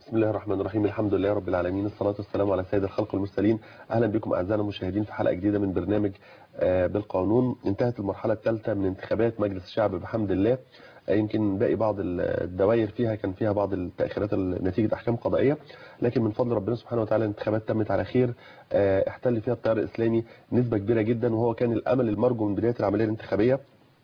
بسم الله الرحمن الرحيم الحمد لله رب العالمين الصلاة والسلام على سيد الخلق المرسلين أهلا بكم أعزائنا المشاهدين في حلقة جديدة من برنامج آه، بالقانون انتهت المرحلة الثالثة من انتخابات مجلس الشعب بحمد الله آه، يمكن باقي بعض الدوائر فيها كان فيها بعض التأخيرات نتيجة أحكام قضائية لكن من فضل ربنا سبحانه وتعالى الانتخابات تمت على خير آه، احتل فيها التيار الإسلامي نسبة كبيرة جدا وهو كان الأمل المرجو من بداية العملية الانتخابية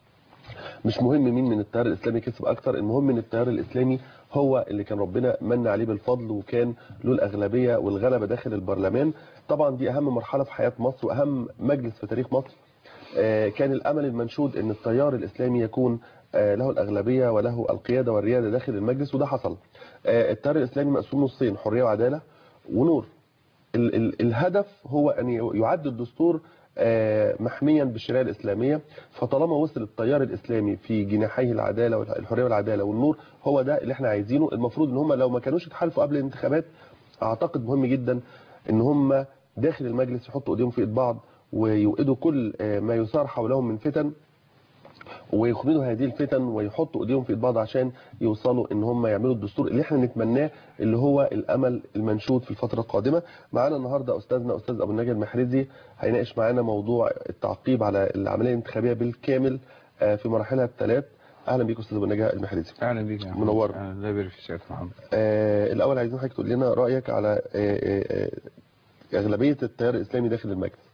مش مهم مين من التيار الاسلامي كسب اكتر المهم ان التيار الاسلامي هو اللي كان ربنا من عليه بالفضل وكان له الاغلبيه والغلبه داخل البرلمان طبعا دي اهم مرحله في حياه مصر واهم مجلس في تاريخ مصر آه، كان الامل المنشود ان التيار الاسلامي يكون آه، له الاغلبيه وله القياده والرياده داخل المجلس وده حصل آه، التيار الاسلامي مقسوم نصين حريه وعداله ونور ال ال الهدف هو ان يعد الدستور آه، محميا بالشريعه الاسلاميه فطالما وصل التيار الاسلامي في جناحيه العداله والحريه والعداله والنور هو ده اللي احنا عايزينه المفروض ان هم لو ما كانوش اتحالفوا قبل الانتخابات اعتقد مهم جدا ان هم داخل المجلس يحطوا ايديهم في ايد بعض ويوقدوا كل آه، ما يثار حولهم من فتن ويخمدوا هذه الفتن ويحطوا ايديهم في ايد بعض عشان يوصلوا ان هم يعملوا الدستور اللي احنا نتمناه اللي هو الامل المنشود في الفتره القادمه معانا النهارده استاذنا استاذ ابو النجا المحرزي هيناقش معانا موضوع التعقيب على العمليه الانتخابيه بالكامل آه، في مراحلها الثلاث اهلا بيك استاذ ابو النجا المحرزي اهلا بيك يا محمد. منور. أهلا، الله يبارك في سيادة محمد آه، الاول عايزين حضرتك تقول لنا رايك على آه، آه، آه، اغلبيه التيار الاسلامي داخل المجلس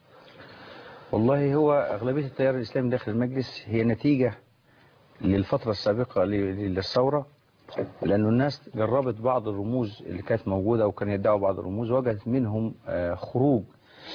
والله هو أغلبية التيار الإسلامي داخل المجلس هي نتيجة للفترة السابقة ل- للثورة لأنه الناس جربت بعض الرموز اللي كانت موجودة وكان يدعوا بعض الرموز وجدت منهم آه، خروج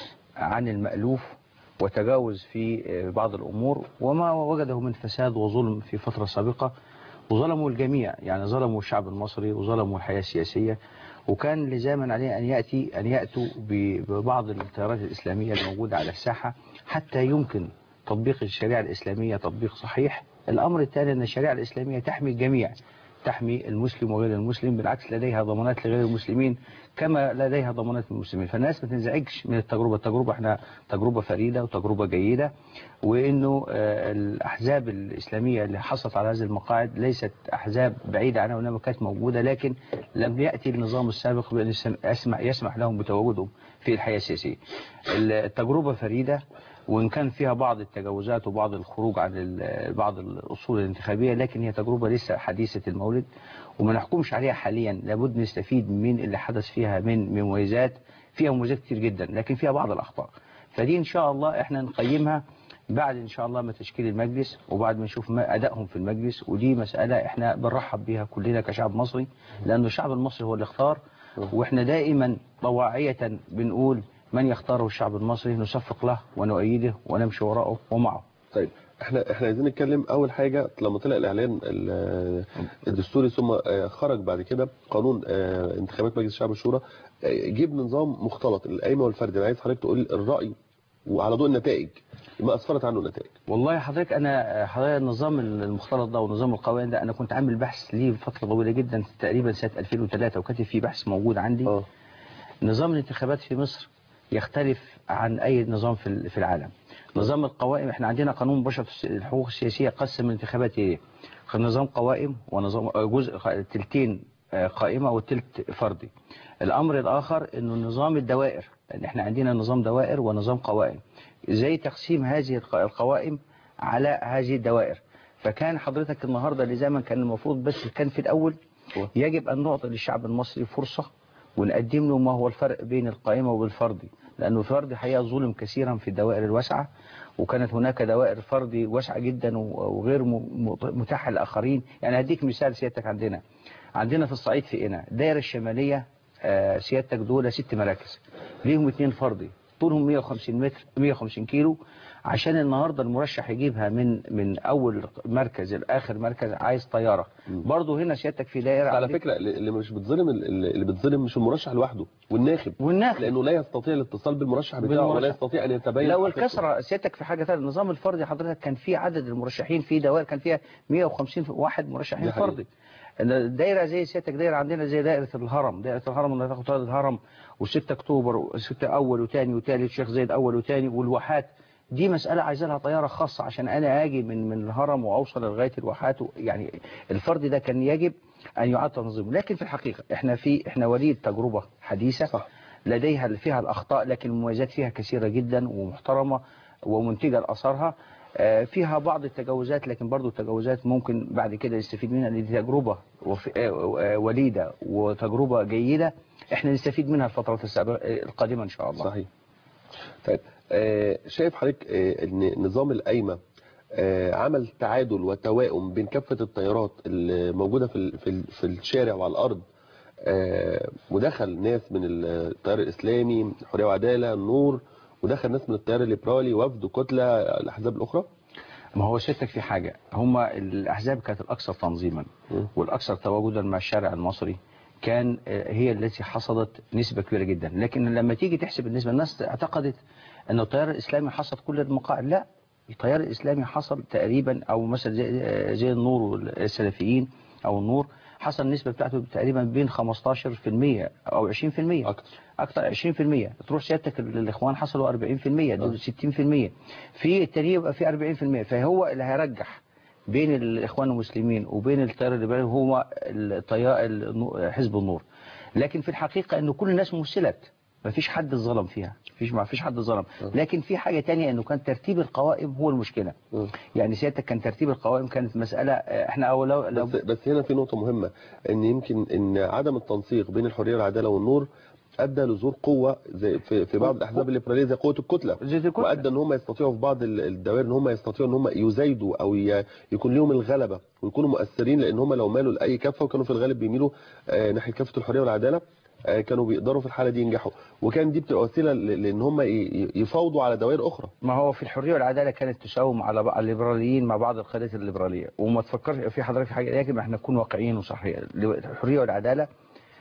عن المألوف وتجاوز في آه، بعض الأمور وما وجده من فساد وظلم في فترة سابقة وظلموا الجميع يعني ظلموا الشعب المصري وظلموا الحياة السياسية وكان لزاما عليه أن يأتي أن يأتوا ب- ببعض التيارات الإسلامية الموجودة على الساحة حتى يمكن تطبيق الشريعة الإسلامية تطبيق صحيح الأمر الثاني أن الشريعة الإسلامية تحمي الجميع تحمي المسلم وغير المسلم بالعكس لديها ضمانات لغير المسلمين كما لديها ضمانات للمسلمين فالناس ما تنزعجش من التجربة التجربة احنا تجربة فريدة وتجربة جيدة وانه آه، الاحزاب الاسلامية اللي حصلت على هذه المقاعد ليست احزاب بعيدة عنها وانما كانت موجودة لكن لم يأتي النظام السابق بان يسم- يسمح, يسمح لهم بتواجدهم في الحياة السياسية التجربة فريدة وإن كان فيها بعض التجاوزات وبعض الخروج عن ال- بعض الأصول الانتخابية لكن هي تجربة لسه حديثة المولد وما نحكمش عليها حاليا لابد نستفيد من اللي حدث فيها من مميزات فيها مميزات كتير جدا لكن فيها بعض الأخطاء فدي إن شاء الله إحنا نقيمها بعد إن شاء الله ما تشكيل المجلس وبعد ما نشوف ما أدائهم في المجلس ودي مسألة إحنا بنرحب بها كلنا كشعب مصري لأنه الشعب المصري هو اللي اختار وإحنا دائما طواعية بنقول من يختاره الشعب المصري نصفق له ونؤيده ونمشي وراءه ومعه طيب احنا احنا عايزين نتكلم اول حاجه لما طلع الاعلان ال- الدستوري ثم آه، خرج بعد كده قانون آه، انتخابات مجلس الشعب والشورى آه، جيب نظام مختلط القايمه والفرد انا عايز حضرتك تقول الراي وعلى ضوء النتائج ما اسفرت عنه النتائج والله حضرتك انا حضرتك النظام المختلط ده ونظام القوائم ده انا كنت عامل بحث ليه فتره طويله جدا تقريبا سنه 2003 وكاتب فيه بحث موجود عندي اه نظام الانتخابات في مصر يختلف عن اي نظام في ال- في العالم نظام القوائم احنا عندنا قانون مباشر في الحقوق السياسيه قسم الانتخابات اليه نظام قوائم ونظام آه، جزء ق- تلتين آه، قائمه وتلت فردي الامر الاخر انه نظام الدوائر لان احنا عندنا نظام دوائر ونظام قوائم ازاي تقسيم هذه الق- القوائم على هذه الدوائر فكان حضرتك النهارده لزاما كان المفروض بس كان في الاول يجب ان نعطي للشعب المصري فرصه ونقدم له ما هو الفرق بين القائمة والفردي لأنه الفردي حقيقة ظلم كثيرا في الدوائر الواسعة وكانت هناك دوائر فردي واسعة جدا و- وغير م- م- متاحة للآخرين يعني هديك مثال سيادتك عندنا عندنا في الصعيد في قنا الدائرة الشمالية آه، سيادتك دول ست مراكز ليهم اتنين فردي طولهم 150 متر 150 كيلو عشان النهارده المرشح يجيبها من من اول مركز لاخر مركز عايز طياره برضه هنا سيادتك في دائره على عندك- فكره اللي مش بتظلم اللي بتظلم مش المرشح لوحده والناخب والناخب لانه لا يستطيع الاتصال بالمرشح بتاعه ولا بالمرشح. يستطيع ان يتبين لو حقيقته. الكسرة سيادتك في حاجة ثانيه النظام الفردي حضرتك كان في عدد المرشحين في دوائر كان فيها 150 واحد مرشحين دي حقيقة. فردي الدايرة زي سيادتك دايرة عندنا زي دائرة الهرم دائرة الهرم اللي هتاخد الهرم و6 اكتوبر و6 اول وثاني وثالث شيخ زايد اول وثاني والواحات دي مسألة عايزة لها طيارة خاصة عشان أنا أجي من من الهرم وأوصل لغاية الواحات يعني الفرد ده كان يجب أن يعاد تنظيمه لكن في الحقيقة إحنا في إحنا وليد تجربة حديثة صح. لديها فيها الأخطاء لكن المميزات فيها كثيرة جدا ومحترمة ومنتجة لأثرها آه، فيها بعض التجاوزات لكن برضو التجاوزات ممكن بعد كده يستفيد منها لأن دي تجربة وف- آه، آه، وليدة وتجربة جيدة احنا نستفيد منها الفترات السابقة القادمة إن شاء الله صحيح طيب آه، شايف حضرتك آه، ان نظام القايمه آه، عمل تعادل وتوائم بين كافه التيارات اللي موجوده في ال- في ال- في الشارع وعلى الارض آه، ودخل ناس من التيار الاسلامي حريه وعداله النور ودخل ناس من التيار الليبرالي وفد كتله الاحزاب الاخرى ما هو شتك في حاجة هما الأحزاب كانت الأكثر تنظيما مم. والأكثر تواجدا مع الشارع المصري كان آه، هي التي حصدت نسبة كبيرة جدا لكن لما تيجي تحسب النسبة الناس اعتقدت أن التيار الإسلامي حصد كل المقاعد لا التيار الإسلامي حصل تقريبا أو مثلا زي, آه، زي النور والسلفيين أو النور حصل النسبة بتاعته تقريبا بين 15% أو 20% اكتر اكتر 20% تروح سيادتك الاخوان حصلوا 40% دول 60% في التانية يبقى في 40% فهو اللي هيرجح بين الاخوان المسلمين وبين التيار الليبرالي هو التيار النو- حزب النور لكن في الحقيقة انه كل الناس مثلت ما فيش حد ظلم فيها مفيش ما فيش حد ظلم لكن في حاجة تانية انه كان ترتيب القوائم هو المشكلة مم. يعني سيادتك كان ترتيب القوائم كانت مسألة آه، احنا أول لو, لو بس بس هنا في نقطة مهمة ان يمكن ان عدم التنسيق بين الحرية والعدالة والنور ادى لظهور قوة زي في, في بعض الاحزاب الليبرالية زي قوة الكتلة زي الكتلة. وادى ان هم يستطيعوا في بعض ال- الدوائر ان هم يستطيعوا ان هم يزايدوا او ي- يكون لهم الغلبة ويكونوا مؤثرين لان هم لو مالوا لاي كفة وكانوا في الغالب بيميلوا آه، ناحية كفة الحرية والعدالة آه، كانوا بيقدروا في الحالة دي ينجحوا وكان دي بتبقى وسيلة ل- لان هم ي- ي- يفاوضوا على دوائر اخرى ما هو في الحريه والعداله كانت تساوم على بعض الليبراليين مع بعض القيادات الليبراليه وما تفكرش في حضرتك في حاجه يجب احنا نكون واقعيين وصحيح الحريه والعداله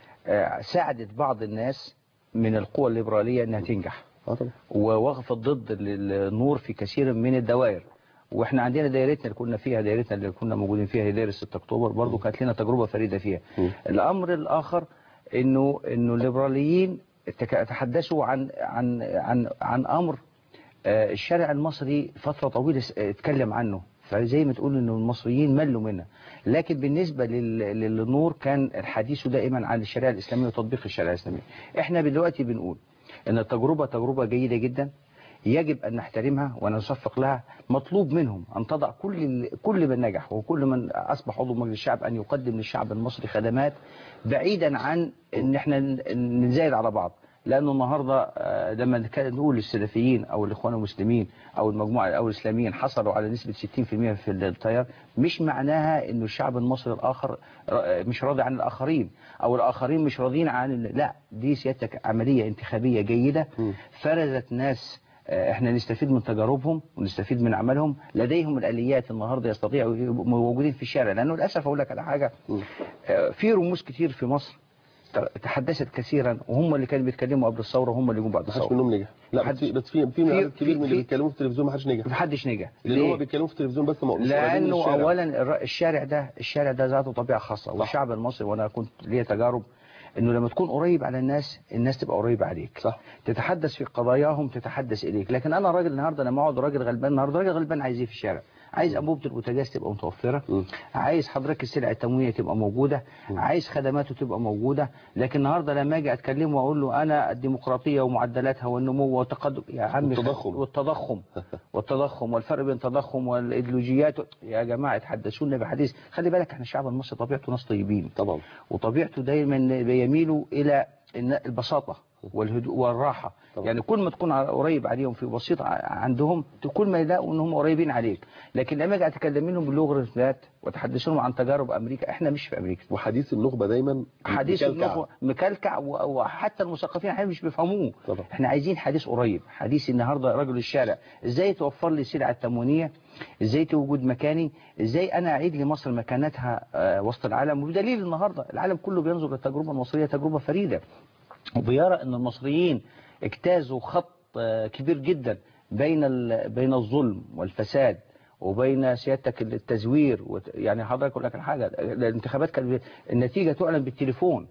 آه، ساعدت بعض الناس من القوى الليبراليه انها تنجح اه طبعا ووقفت ضد ال- النور في كثير من الدوائر واحنا عندنا دايرتنا اللي كنا فيها دايرتنا اللي كنا موجودين فيها هي دايره 6 اكتوبر برضو كانت لنا تجربه فريده فيها م. الامر الاخر انه انه الليبراليين تك- تحدثوا عن عن عن عن امر آه، الشارع المصري فتره طويله س- اتكلم عنه فزي ما تقول انه المصريين ملوا منه لكن بالنسبه لل- للنور كان الحديث دائما عن الشريعه الاسلاميه وتطبيق الشريعه الاسلاميه احنا دلوقتي بنقول ان التجربه تجربه جيده جدا يجب أن نحترمها ونصفق لها مطلوب منهم أن تضع كل كل من نجح وكل من أصبح عضو مجلس الشعب أن يقدم للشعب المصري خدمات بعيدا عن أن احنا ن- نزايد على بعض لأنه النهاردة آه، لما كان نقول السلفيين أو الإخوان المسلمين أو المجموعة أو الإسلاميين حصلوا على نسبة 60% في التيار مش معناها أنه الشعب المصري الآخر آه، مش راضي عن الآخرين أو الآخرين مش راضيين عن ال- لا دي سيادتك عملية انتخابية جيدة م. فرزت ناس آه، احنا نستفيد من تجاربهم ونستفيد من عملهم لديهم الاليات النهارده يستطيعوا يبقوا موجودين في الشارع لانه للاسف اقول لك على حاجه م. آه، في رموز كتير في مصر ت- تحدثت كثيرا وهم اللي كانوا بيتكلموا قبل الثوره وهم اللي جم بعد ما حدش الثوره منهم نجح لا بس محدش- في بس في في في- عدد كبير في- من اللي في- بيتكلموا في التلفزيون ما حدش نجح ما حدش نجح لان ليه؟ هم بيتكلموا في التلفزيون بس ما مش قريبين من لانه الشارع. اولا الر- الشارع ده الشارع ده ذاته طبيعه خاصه والشعب المصري وانا كنت ليا تجارب انه لما تكون قريب على الناس الناس تبقى قريبه عليك صح تتحدث في قضاياهم تتحدث اليك لكن انا راجل النهارده لما اقعد راجل غلبان النهارده راجل غلبان عايز ايه في الشارع عايز انبوبه البوتاجاز تبقى متوفره م. عايز حضرتك السلع التموينيه تبقى موجوده عايز خدماته تبقى موجوده لكن النهارده لما اجي اتكلمه واقول له انا الديمقراطيه ومعدلاتها والنمو والتقدم يا عم والتضخم. والتضخم والتضخم والفرق بين التضخم والايديولوجيات يا جماعه تحدثونا بحديث خلي بالك احنا الشعب المصري طبيعته ناس طيبين طبعا وطبيعته دايما بيميلوا الى إن البساطه والهدوء والراحه طبعا. يعني كل ما تكون ع- قريب عليهم في بسيط ع- عندهم كل ما يلاقوا ان هم قريبين عليك لكن لما اجي اتكلم لهم باللغه وتحدث لهم عن تجارب امريكا احنا مش في امريكا وحديث النخبه دايما حديث مكلكع. النخوة مكلكع و- وحتى المثقفين احيانا مش بيفهموه طبعا. احنا عايزين حديث قريب حديث النهارده رجل الشارع ازاي توفر لي السلع التموينيه ازاي توجد مكاني ازاي انا اعيد لمصر مكانتها آه، وسط العالم وبدليل النهارده العالم كله بينظر للتجربه المصريه تجربه فريده وبيرى ان المصريين اجتازوا خط آه، كبير جدا بين ال- بين الظلم والفساد وبين سيادتك التزوير وت- يعني حضرتك اقول لك الحاجه الانتخابات كان النتيجه تعلن بالتليفون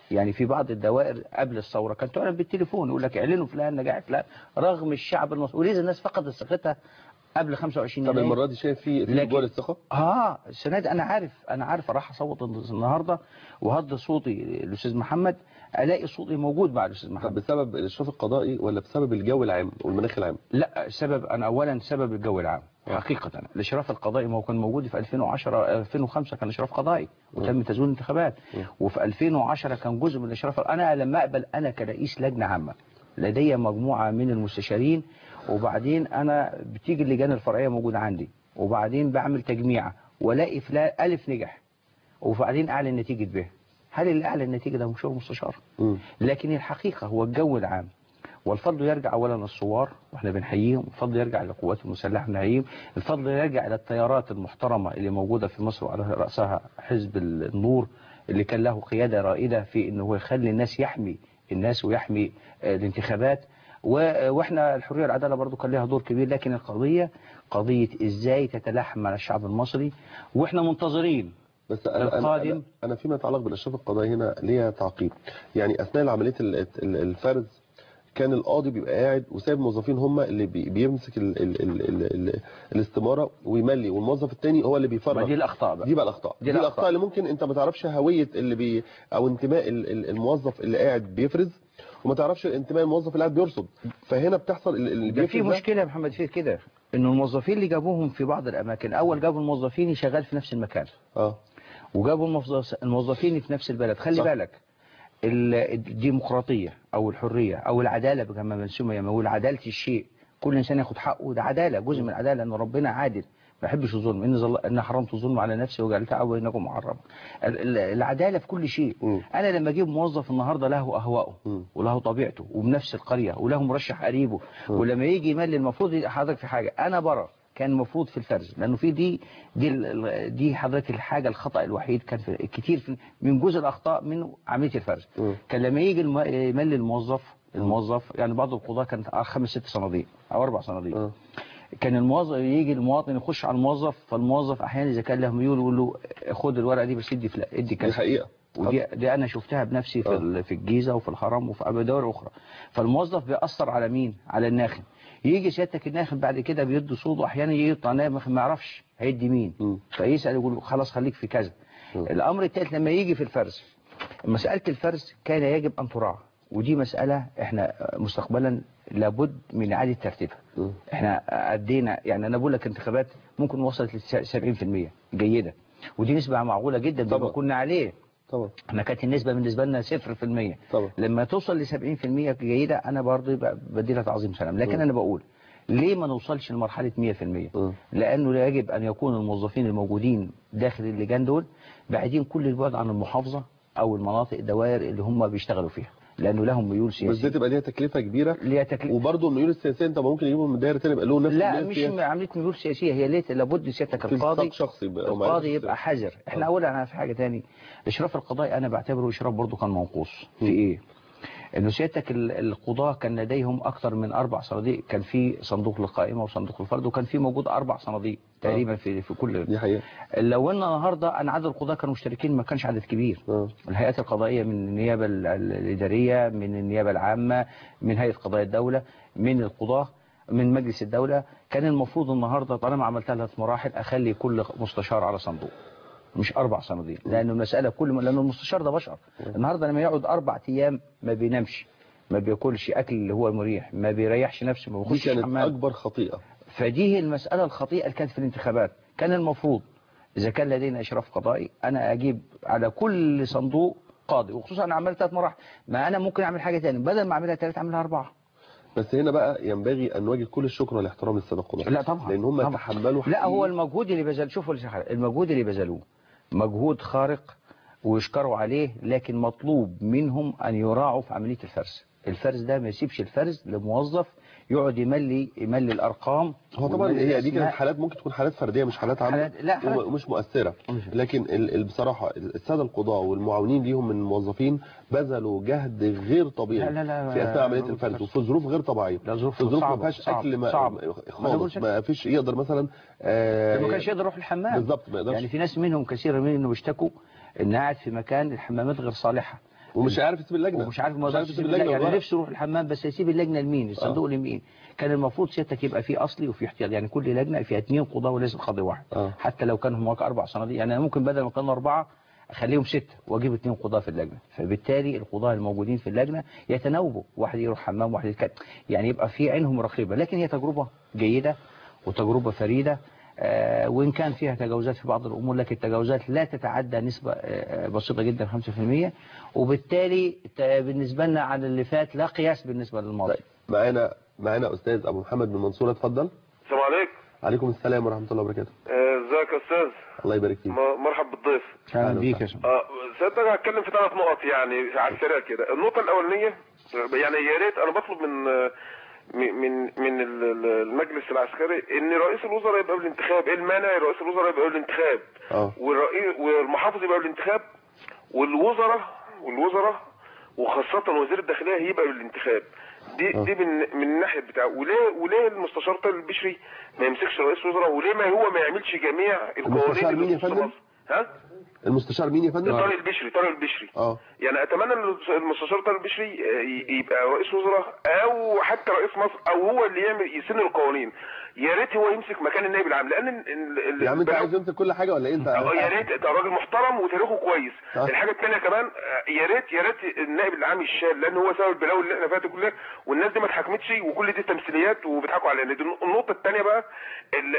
يعني في بعض الدوائر قبل الثوره كانت تعلن بالتليفون يقول لك اعلنوا فلان نجاح فلان رغم الشعب المصري ولذا الناس فقدت ثقتها قبل 25 طب يناير المره دي شايف في في لكن- جوال الثقه اه السنه دي انا عارف انا عارف راح اصوت النهارده وهد صوتي الاستاذ محمد الاقي صوتي موجود مع الاستاذ طب محمد بسبب الاشراف القضائي ولا بسبب الجو العام والمناخ العام لا السبب انا اولا سبب الجو العام حقيقة الاشراف القضائي ما هو كان موجود في 2010 2005 كان اشراف قضائي وتم تزوير الانتخابات وفي 2010 كان جزء من الاشراف انا لما اقبل انا كرئيس لجنة عامة لدي مجموعة من المستشارين وبعدين انا بتيجي اللجان الفرعية موجودة عندي وبعدين بعمل تجميعة والاقي فلان الف نجح وبعدين اعلن نتيجة ب هل اللي اعلن النتيجة ده مش هو مستشار مم. لكن الحقيقة هو الجو العام والفضل يرجع اولا للثوار واحنا بنحييهم الفضل يرجع للقوات المسلحه بنحييهم الفضل يرجع الى التيارات المحترمه اللي موجوده في مصر وعلى راسها حزب النور اللي كان له قياده رائده في انه هو يخلي الناس يحمي الناس ويحمي آه، الانتخابات و- واحنا الحريه والعداله برضو كان لها دور كبير لكن القضيه قضيه ازاي تتلاحم على الشعب المصري واحنا منتظرين بس انا انا القادم. انا, أنا فيما يتعلق بالاشراف القضائي هنا ليها تعقيب يعني اثناء عمليه ال- ال- الفرز كان القاضي بيبقى قاعد وسايب الموظفين هم اللي بي- بيمسك ال ال ال ال ال الاستماره ويملي والموظف الثاني هو اللي ما بيفرغ دي الاخطاء بقى دي بقى الاخطاء دي دي, الأخطاء. الاخطاء اللي ممكن انت ما تعرفش هويه اللي بي او انتماء ال- ال- الموظف اللي قاعد بيفرز وما تعرفش انتماء الموظف اللي قاعد بيرصد فهنا بتحصل ال- اللي ده في بيفرز ده- مشكلة يا محمد في كده انه الموظفين اللي جابوهم في بعض الاماكن اول جابوا الموظفين شغال في نفس المكان اه وجابوا الموظف- الموظفين في نفس البلد خلي صح. بالك ال- الديمقراطية او الحرية او العدالة كما منسومة يقول عدالة الشيء كل انسان ياخد حقه ده عدالة جزء من العدالة ان ربنا عادل ما بحبش الظلم ان ظل... ان حرمت الظلم على نفسي وجعلتها بينكم محرما ال- ال- العداله في كل شيء مم. انا لما اجيب موظف النهارده له اهواءه مم. وله طبيعته وبنفس القريه وله مرشح قريبه ولما يجي يملي المفروض ي- حضرتك في حاجه انا برى كان المفروض في الفرز لانه في دي دي ال- ال- دي حضرتك الحاجه الخطا الوحيد كان في كتير في من جزء الاخطاء منه عمليه الفرز مم. كان لما يجي الم- يملي الموظف الموظف يعني بعض القضاة كانت خمس ست صناديق او اربع صناديق اه كان الموظف يجي المواطن يخش على الموظف فالموظف احيانا اذا كان له ميول يقول له خد الورقه دي بس ادي فلا ادي دي كذا حقيقه ودي دي انا شفتها بنفسي في آه. ال- في الجيزه وفي الهرم وفي دول اخرى فالموظف بيأثر على مين على الناخب يجي سيادتك الناخب بعد كده بيدي صوته احيانا يقطع ناخب ما يعرفش هيدي مين مم. فيسال يقول له خلاص خليك في كذا مم. الامر الثالث لما يجي في الفرز مساله الفرز كان يجب ان تراعى ودي مساله احنا مستقبلا لابد من اعاده ترتيبها مم. احنا ادينا يعني انا بقول لك انتخابات ممكن وصلت ل 70% جيده ودي نسبه معقوله جدا بما طبعا. كنا عليه طبعا احنا كانت النسبه بالنسبه لنا 0% طبعا لما توصل ل 70% جيده انا برضه يبقى بدي لها تعظيم سلام لكن مم. انا بقول ليه ما نوصلش لمرحله 100% مم. لانه لا يجب ان يكون الموظفين الموجودين داخل اللجان دول بعيدين كل البعد عن المحافظه او المناطق الدوائر اللي هم بيشتغلوا فيها لانه لهم ميول بس دي سياسيه تبقى ليها تكلفه كبيره ليها تكليف وبرضه الميول السياسيه انت ممكن يجيبهم من دايره ثانيه يبقى لهم نفس لا الميول مش السياسي. عمليه ميول سياسيه هي ليه لابد سيادتك في القاضي ساق شخصي بقى، أو معرفة القاضي يبقى شخصية. حذر احنا آه. اولا انا في حاجه تاني الاشراف القضائي انا بعتبره اشراف برضه كان منقوص في م. ايه انه سيادتك ال- القضاه كان لديهم اكثر من اربع صناديق كان في صندوق للقائمه وصندوق الفرد وكان في موجود اربع صناديق تقريبا في في كل دي حقيقه لو ان النهارده انا عدد القضاه كانوا مشتركين ما كانش عدد كبير اه الهيئات القضائية من النيابة ال- ال- الإدارية من النيابة العامة من هيئة قضايا الدولة من القضاة من مجلس الدولة كان المفروض النهاردة طالما عملت ثلاث مراحل أخلي كل مستشار على صندوق مش أربع صناديق لأن المسألة كل ما لأن المستشار ده بشر النهاردة لما يقعد أربع أيام ما بينامش ما بياكلش أكل اللي هو مريح ما بيريحش نفسه ما دي بيخش كانت الحمام اكبر خطيئه فدي هي المسألة الخطيئة اللي كانت في الانتخابات كان المفروض إذا كان لدينا إشراف قضائي أنا أجيب على كل صندوق قاضي وخصوصا أنا عملت ثلاث مراحل ما أنا ممكن أعمل حاجة تاني بدل ما أعملها ثلاثة أعملها أربعة بس هنا بقى ينبغي ان نوجه كل الشكر والاحترام للساده القضاه لا طبعا لان هم طبعا. تحملوا لا هو حقيقي. المجهود اللي بذل شوفوا يا شيخ علي، المجهود اللي بذلوه مجهود خارق ويشكروا عليه لكن مطلوب منهم أن يراعوا في عملية الفرز الفرز ده ما يسيبش الفرز لموظف يقعد يملي يملي الأرقام هو طبعا ويملي هي دي كانت الأسماء. حالات ممكن تكون حالات فرديه مش حالات عامه حالات- لا، حالات- ومش مؤثره مش- لكن ال- ال- بصراحه الساده القضاه والمعاونين ليهم من الموظفين بذلوا جهد غير طبيعي لا، لا، لا، في اثناء عمليه لا، الفرز وفي ظروف غير طبيعيه لا، ظروف في ظروف ما صعبة، فيهاش صعب، اكل ما صعب. ما أنا خالص بقولش- ما فيش يقدر مثلا آه، ما كانش يقدر يروح الحمام بالظبط ما يقدرش يعني في ناس منهم كثير منهم بيشتكوا ان قاعد في مكان الحمامات غير صالحه ومش عارف يسيب اللجنه ومش عارف ما مش عارف يقدرش يسيب يسيب اللجنه يعني والورق. نفسه يروح الحمام بس يسيب اللجنه لمين الصندوق لمين كان المفروض سيادتك يبقى فيه اصلي وفي احتياط يعني كل لجنه فيها اثنين قضاه وليس قاضي واحد آه. حتى لو كان هناك اربع صناديق يعني أنا ممكن بدل ما كانوا اربعه اخليهم سته واجيب اثنين قضاه في اللجنه فبالتالي القضاه الموجودين في اللجنه يتناوبوا واحد يروح حمام واحد يتكلم يعني يبقى في عينهم رقيبه لكن هي تجربه جيده وتجربه فريده آه، وإن كان فيها تجاوزات في بعض الأمور لكن التجاوزات لا تتعدى نسبة آه، بسيطة جدا 5% وبالتالي ت- بالنسبة لنا على اللي فات لا قياس بالنسبة للماضي طيب معانا معانا استاذ ابو محمد من المنصوره اتفضل السلام عليكم عليكم السلام ورحمه الله وبركاته آه، ازيك يا استاذ الله يبارك فيك م- مرحب بالضيف أهلا أهلا بيك يا وسهلا. شباب اه سيادتك هتكلم في ثلاث نقط يعني على السريع كده النقطه الاولانيه آه، يعني يا ريت انا بطلب من آه، من من من ال- ال- المجلس العسكري ان رئيس الوزراء يبقى بالانتخاب ايه المانع رئيس الوزراء يبقى بالانتخاب اه والرئيس والمحافظ يبقى بالانتخاب والوزراء والوزراء وخاصة وزير الداخلية يبقى بالانتخاب دي آه. دي من من الناحية بتاعه وليه وليه المستشار طارق البشري ما يمسكش رئيس وزراء وليه ما هو ما يعملش جميع المستشار القوانين مين يا اللي فندم؟ في مصر؟ ها؟ المستشار مين يا فندم طارق البشري طارق البشري اه يعني اتمنى ان المستشار طارق البشري آه، ي- يبقى رئيس وزراء او حتى رئيس مصر او هو اللي يعمل يسن القوانين يا ريت هو يمسك مكان النائب العام لان ال- ال- يا عم انت البلد- عايز يمسك كل حاجه ولا ايه انت اه يا ريت ده راجل محترم وتاريخه كويس اه. الحاجه الثانيه كمان اه، يا ريت يا ريت النائب العام يشال لان هو سبب البلاوي اللي احنا فيها دي كلها والناس دي ما اتحكمتش وكل دي تمثيليات وبيضحكوا علينا دي النقطه الثانيه بقى ال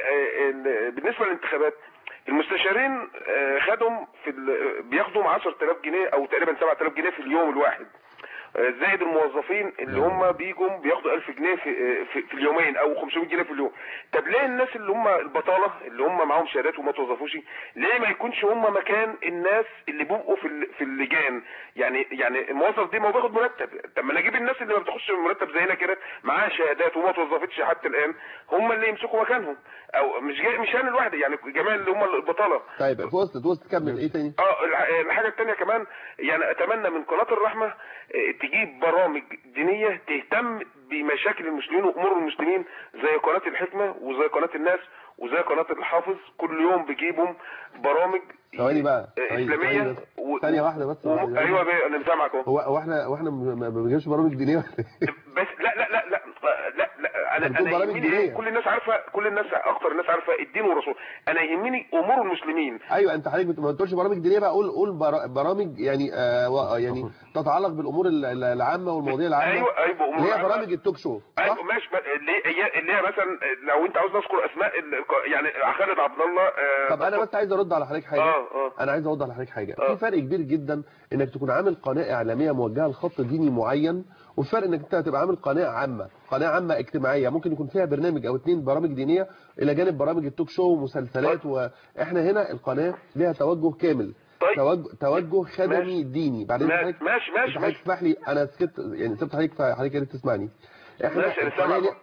ال بالنسبه للانتخابات المستشارين اه، خدهم في ال- بياخدوا 10000 جنيه او تقريبا 7000 جنيه في اليوم الواحد اه، زائد الموظفين اللي هم بيجوا بياخدوا 1000 جنيه في, اه، في, في اليومين او 500 جنيه في اليوم طب ليه الناس اللي هم البطاله اللي هم معاهم شهادات وما توظفوش ليه ما يكونش هم مكان الناس اللي بيبقوا في ال- في اللجان يعني يعني الموظف دي ما هو بياخد مرتب طب ما انا اجيب الناس اللي ما بتاخدش مرتب زينا كده معاها شهادات وما توظفتش حتى الان هم اللي يمسكوا مكانهم او مش جاي مش انا لوحدي يعني جميع اللي هم البطاله طيب في وسط في وسط كمل ايه تاني اه الح- الحاجه الثانيه كمان يعني اتمنى من قناه الرحمه آه، تجيب برامج دينيه تهتم بمشاكل المسلمين وامور المسلمين زي قناه الحكمه وزي قناه الناس وزي قناه الحافظ كل يوم بيجيبهم برامج ثواني بقى آه، ثواني- اسلاميه ثواني بس. و- ثانيه واحده بس و- ايوه بيه، انا سامعك اهو هو هو احنا هو احنا ما ما بنجيبش برامج دينيه ولا إيه؟ بس لا لا لا لا لا لا انا بتقول انا برامج يهمني دينية. إيه؟ كل الناس عارفه كل الناس اكتر الناس عارفه الدين والرسول انا يهمني امور المسلمين ايوه انت حضرتك بت- ما بتقولش برامج دينيه بقى قول قول برا- برامج يعني آه و- يعني تتعلق بالامور ال- ال- العامه والمواضيع العامه ايوه ايوه امور اللي هي عامة. برامج التوك شو ايوه صح؟ ماشي بقى اللي هي اللي هي مثلا لو انت عاوز نذكر اسماء ال- يعني خالد عبد الله آه، طب انا بس عايز ارد على حضرتك حاجه اه اه انا عايز اوضح لحضرتك حاجه آه. في فرق كبير جدا انك تكون عامل قناه اعلاميه موجهه لخط ديني معين وفي فرق انك انت تبقى عامل قناه عامه قناه عامه اجتماعيه ممكن يكون فيها برنامج او اتنين برامج دينيه الى جانب برامج التوك شو ومسلسلات واحنا هنا القناه ليها توجه كامل طيب. توجه توجه خدمي ماشي. ديني بعدين ماشي حضرتك ماشي انت ماشي, حضرتك ماشي. تسمح لي انا سكت يعني سبت حضرتك فحضرتك يا ريت تسمعني احنا ماشي، أنا القناه سامعك. ليه-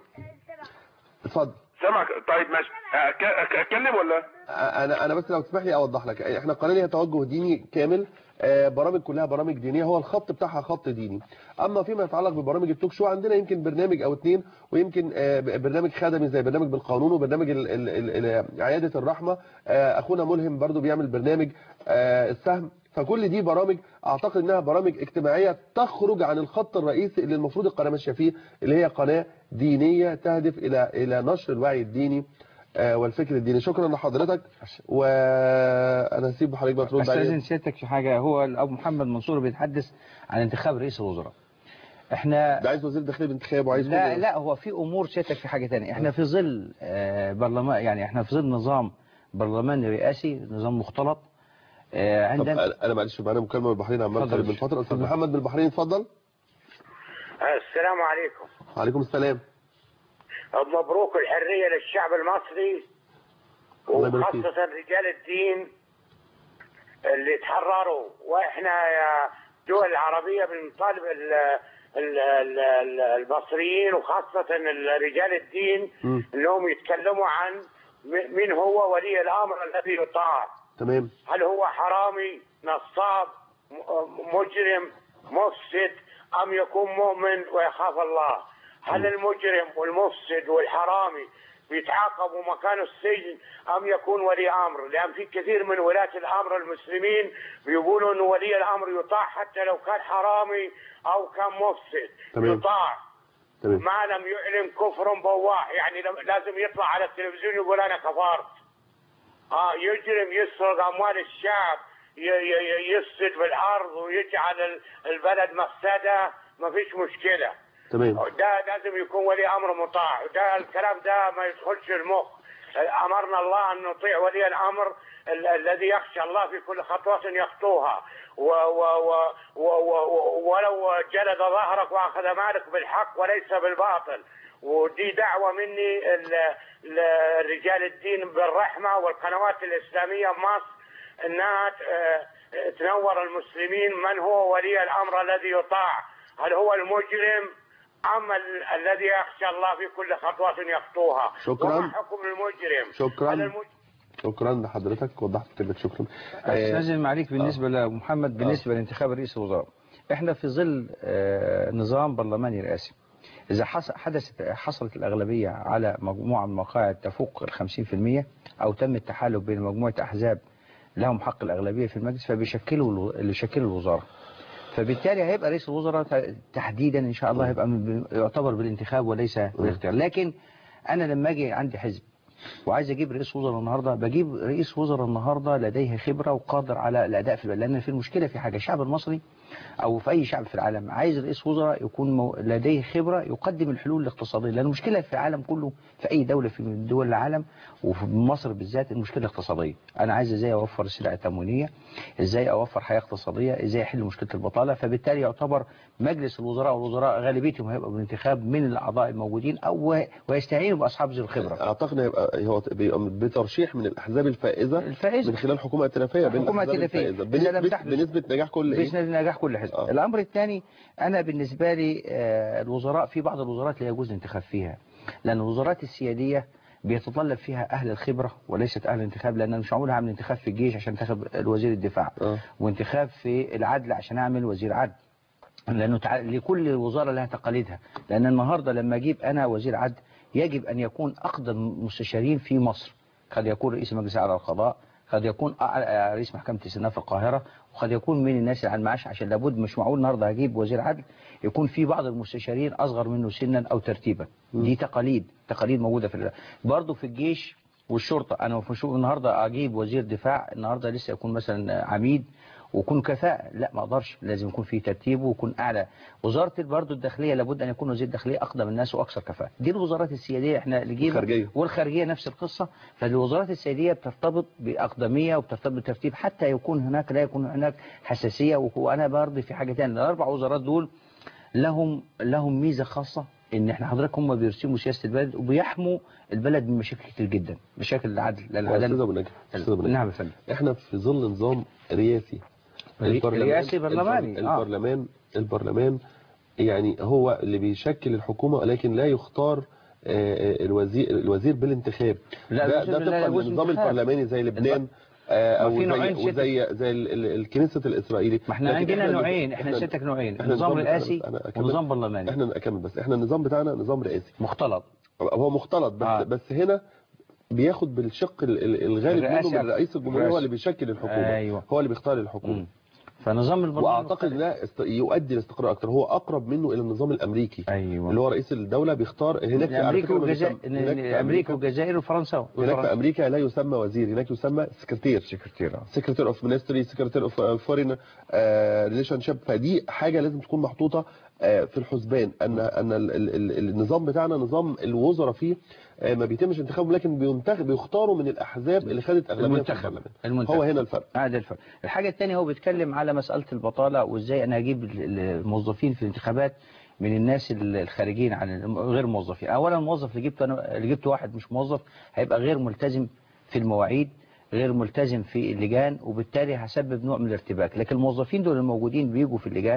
اتفضل سامعك طيب ماشي أك- أك- اتكلم ولا انا انا بس لو تسمح لي اوضح لك احنا القناه ليها توجه ديني كامل آه، برامج كلها برامج دينيه هو الخط بتاعها خط ديني اما فيما يتعلق ببرامج التوك شو عندنا يمكن برنامج او اتنين ويمكن آه، برنامج خدمي زي برنامج بالقانون وبرنامج ال- ال- ال- ال- عياده الرحمه آه، اخونا ملهم برضو بيعمل برنامج آه، السهم فكل دي برامج اعتقد انها برامج اجتماعيه تخرج عن الخط الرئيسي اللي المفروض القناه ماشيه فيه اللي هي قناه دينيه تهدف الى الى نشر الوعي الديني آه، والفكر الديني شكرا لحضرتك وانا هسيب حضرتك بقى ترد استاذن عليا سيادتك في حاجه هو ابو محمد منصور بيتحدث عن انتخاب رئيس الوزراء احنا ده عايز وزير داخليه بانتخاب وعايز لا كل- لا هو في امور سيادتك في حاجه ثانيه احنا في ظل آه، برلمان يعني احنا في ظل نظام برلماني رئاسي نظام مختلط آه، طب عندنا انا أنا معلش معانا مكالمه من البحرين عمال اتفضل طالب من يا باشا. فتره استاذ اتفضل. محمد من البحرين اتفضل السلام عليكم وعليكم السلام مبروك الحرية للشعب المصري الله يبارك فيك. وخاصة رجال الدين اللي تحرروا واحنا يا دول العربية بنطالب ال- ال- ال- ال- المصريين وخاصة ال- رجال الدين مم. انهم يتكلموا عن م- من هو ولي الامر الذي يطاع تمام هل هو حرامي نصاب م- مجرم مفسد أم يكون مؤمن ويخاف الله هل المجرم والمفسد والحرامي بيتعاقبوا مكان السجن ام يكون ولي امر لان في كثير من ولاة الامر المسلمين بيقولوا انه ولي الامر يطاع حتى لو كان حرامي او كان مفسد تمام. يطاع تمام ما لم يعلن كفر بواح يعني لم- لازم يطلع على التلفزيون يقول انا كفرت اه يجرم يسرق اموال الشعب ي- ي- ي- يفسد في الارض ويجعل ال- البلد مفسده ما فيش مشكله تمام ده لازم يكون ولي امر مطاع ده الكلام ده ما يدخلش المخ امرنا الله ان نطيع ولي الامر ال- الذي يخشى الله في كل خطوه يخطوها و و و و و و ولو جلد ظهرك واخذ مالك بالحق وليس بالباطل ودي دعوه مني ال- ل- لرجال الدين بالرحمه والقنوات الاسلاميه بمصر انها ت- آه، تنور المسلمين من هو ولي الامر الذي يطاع هل هو المجرم أم ال- الذي يخشى الله في كل خطوة يخطوها شكراً. وما حكم المجرم شكراً. هل المج... شكرا لحضرتك وضحت كلمة شكرا آه، استاذن معاليك بالنسبه لمحمد بالنسبه لانتخاب رئيس الوزراء احنا في ظل آه، نظام برلماني رئاسي اذا حص- حدثت حصلت الاغلبيه على مجموعه من المقاعد تفوق ال 50% او تم التحالف بين مجموعه احزاب لهم حق الاغلبيه في المجلس فبيشكلوا الو- اللي يشكلوا الوزاره فبالتالي هيبقى رئيس الوزراء ت- تحديدا ان شاء الله هيبقى من- يعتبر بالانتخاب وليس بالاختيار لكن انا لما اجي عندي حزب وعايز اجيب رئيس وزراء النهارده بجيب رئيس وزراء النهارده لديه خبره وقادر على الاداء في البلد لان في المشكله في حاجه الشعب المصري او في اي شعب في العالم عايز رئيس وزراء يكون مو- لديه خبره يقدم الحلول الاقتصاديه لان المشكله في العالم كله في اي دوله في دول العالم وفي مصر بالذات المشكله الاقتصاديه انا عايز ازاي اوفر السلع التموينيه ازاي اوفر حياه اقتصاديه ازاي احل مشكله البطاله فبالتالي يعتبر مجلس الوزراء والوزراء غالبيتهم هيبقى بالانتخاب من الاعضاء الموجودين او ويستعينوا باصحاب ذي الخبره اعتقد هيبقى هو بيبقى بترشيح من الاحزاب الفائزه الفائزة. من خلال حكومه ائتلافيه بين حكومة الاحزاب ائتلافية. الفائزه إذا لم بنسبه تحدث- بنسبه نجاح كل ايه بإذن الله نجاح كل حزب آه. الأمر الثاني أنا بالنسبة لي آه، الوزراء في بعض الوزارات لا يجوز الانتخاب فيها لأن الوزارات السيادية بيتطلب فيها أهل الخبرة وليست أهل الانتخاب لأن أنا مش معقول أعمل انتخاب في الجيش عشان انتخب الوزير الدفاع آه. وانتخاب في العدل عشان أعمل وزير عدل لأنه تع... لكل وزارة لها تقاليدها لأن النهاردة لما أجيب أنا وزير عدل يجب أن يكون أقدم مستشارين في مصر قد يكون رئيس المجلس على القضاء قد يكون أع- رئيس محكمة السنة في القاهرة وقد يكون من الناس اللي على المعاش عشان لابد مش معقول النهارده هجيب وزير عدل يكون في بعض المستشارين أصغر منه سنا أو ترتيبا دي تقاليد تقاليد موجودة في ال- برضه في الجيش والشرطة أنا مش النهارده أجيب وزير دفاع النهارده لسه يكون مثلا عميد ويكون كفاءة لا ما اقدرش لازم يكون في ترتيب ويكون اعلى وزاره برضه الداخليه لابد ان يكون وزير الداخليه اقدم الناس واكثر كفاءه دي الوزارات السياديه احنا اللي جينا الخارجية. والخارجيه نفس القصه فالوزارات السياديه بترتبط باقدميه وبترتبط بترتيب حتى يكون هناك لا يكون هناك حساسيه و- وانا برضه في حاجه ثانيه الاربع وزارات دول لهم لهم ميزه خاصه ان احنا حضرتك هم بيرسموا سياسه البلد وبيحموا البلد من مشاكل كتير جدا مشاكل العدل لان يا استاذ العدل ابو نجم أستاذ أبو نجم. نعم يا فندم احنا في ظل نظام رئاسي ري- رئاسي برلماني، البر- آه. البرلمان البرلمان يعني هو اللي بيشكل الحكومة ولكن لا يختار آه، الوزير الوزير بالانتخاب لا، ده, الوزير ده لا طبقا يجوز للنظام الانتخاب. البرلماني زي لبنان آه، ما او في نوعين زي ستة. وزي زي ال- ال- الكنيسة الإسرائيلي ما احنا لكن عندنا إحنا- نوعين احنا إحنا- ستك نوعين إحنا نظام بتاعنا- رئاسي أنا أكمل. ونظام برلماني احنا اكمل بس احنا النظام بتاعنا نظام رئاسي مختلط هو مختلط بس آه. بس هنا بياخد بالشق ال- ال- الغالب الرئاسي منه من على- رئيس الجمهورية هو الرئاسي. اللي بيشكل الحكومة أيوة. هو اللي بيختار الحكومة مم. فنظام البرلمان واعتقد لا است... يؤدي لاستقرار اكتر هو اقرب منه الى النظام الامريكي ايوه اللي هو رئيس الدوله بيختار هناك في- على امريكا فكرة ما والجزائر بيسمى- هناك في امريكا والجزائر وفرنسا هناك في امريكا لا يسمى وزير هناك يسمى سكرتير سكرتير سكرتير اوف مينستري سكرتير اوف فورين ريليشن شيب فدي حاجه لازم تكون محطوطه آه، في الحسبان ان ان ال- ال- ال- النظام بتاعنا نظام الوزراء فيه آه، ما بيتمش انتخابهم لكن بينتخب بيختاروا من الاحزاب اللي خدت اغلبيه في المنتخب البرلمان المنتخب هو هنا الفرق هذا الفرق الحاجة الثانية هو بيتكلم على مسألة البطالة وازاي انا اجيب ال- ال- الموظفين في الانتخابات من الناس ال- الخارجين عن الم- غير الموظفين اولا الموظف اللي جبته انا اللي جبته واحد مش موظف هيبقى غير ملتزم في المواعيد غير ملتزم في اللجان وبالتالي هسبب نوع من الارتباك لكن الموظفين دول الموجودين بيجوا في اللجان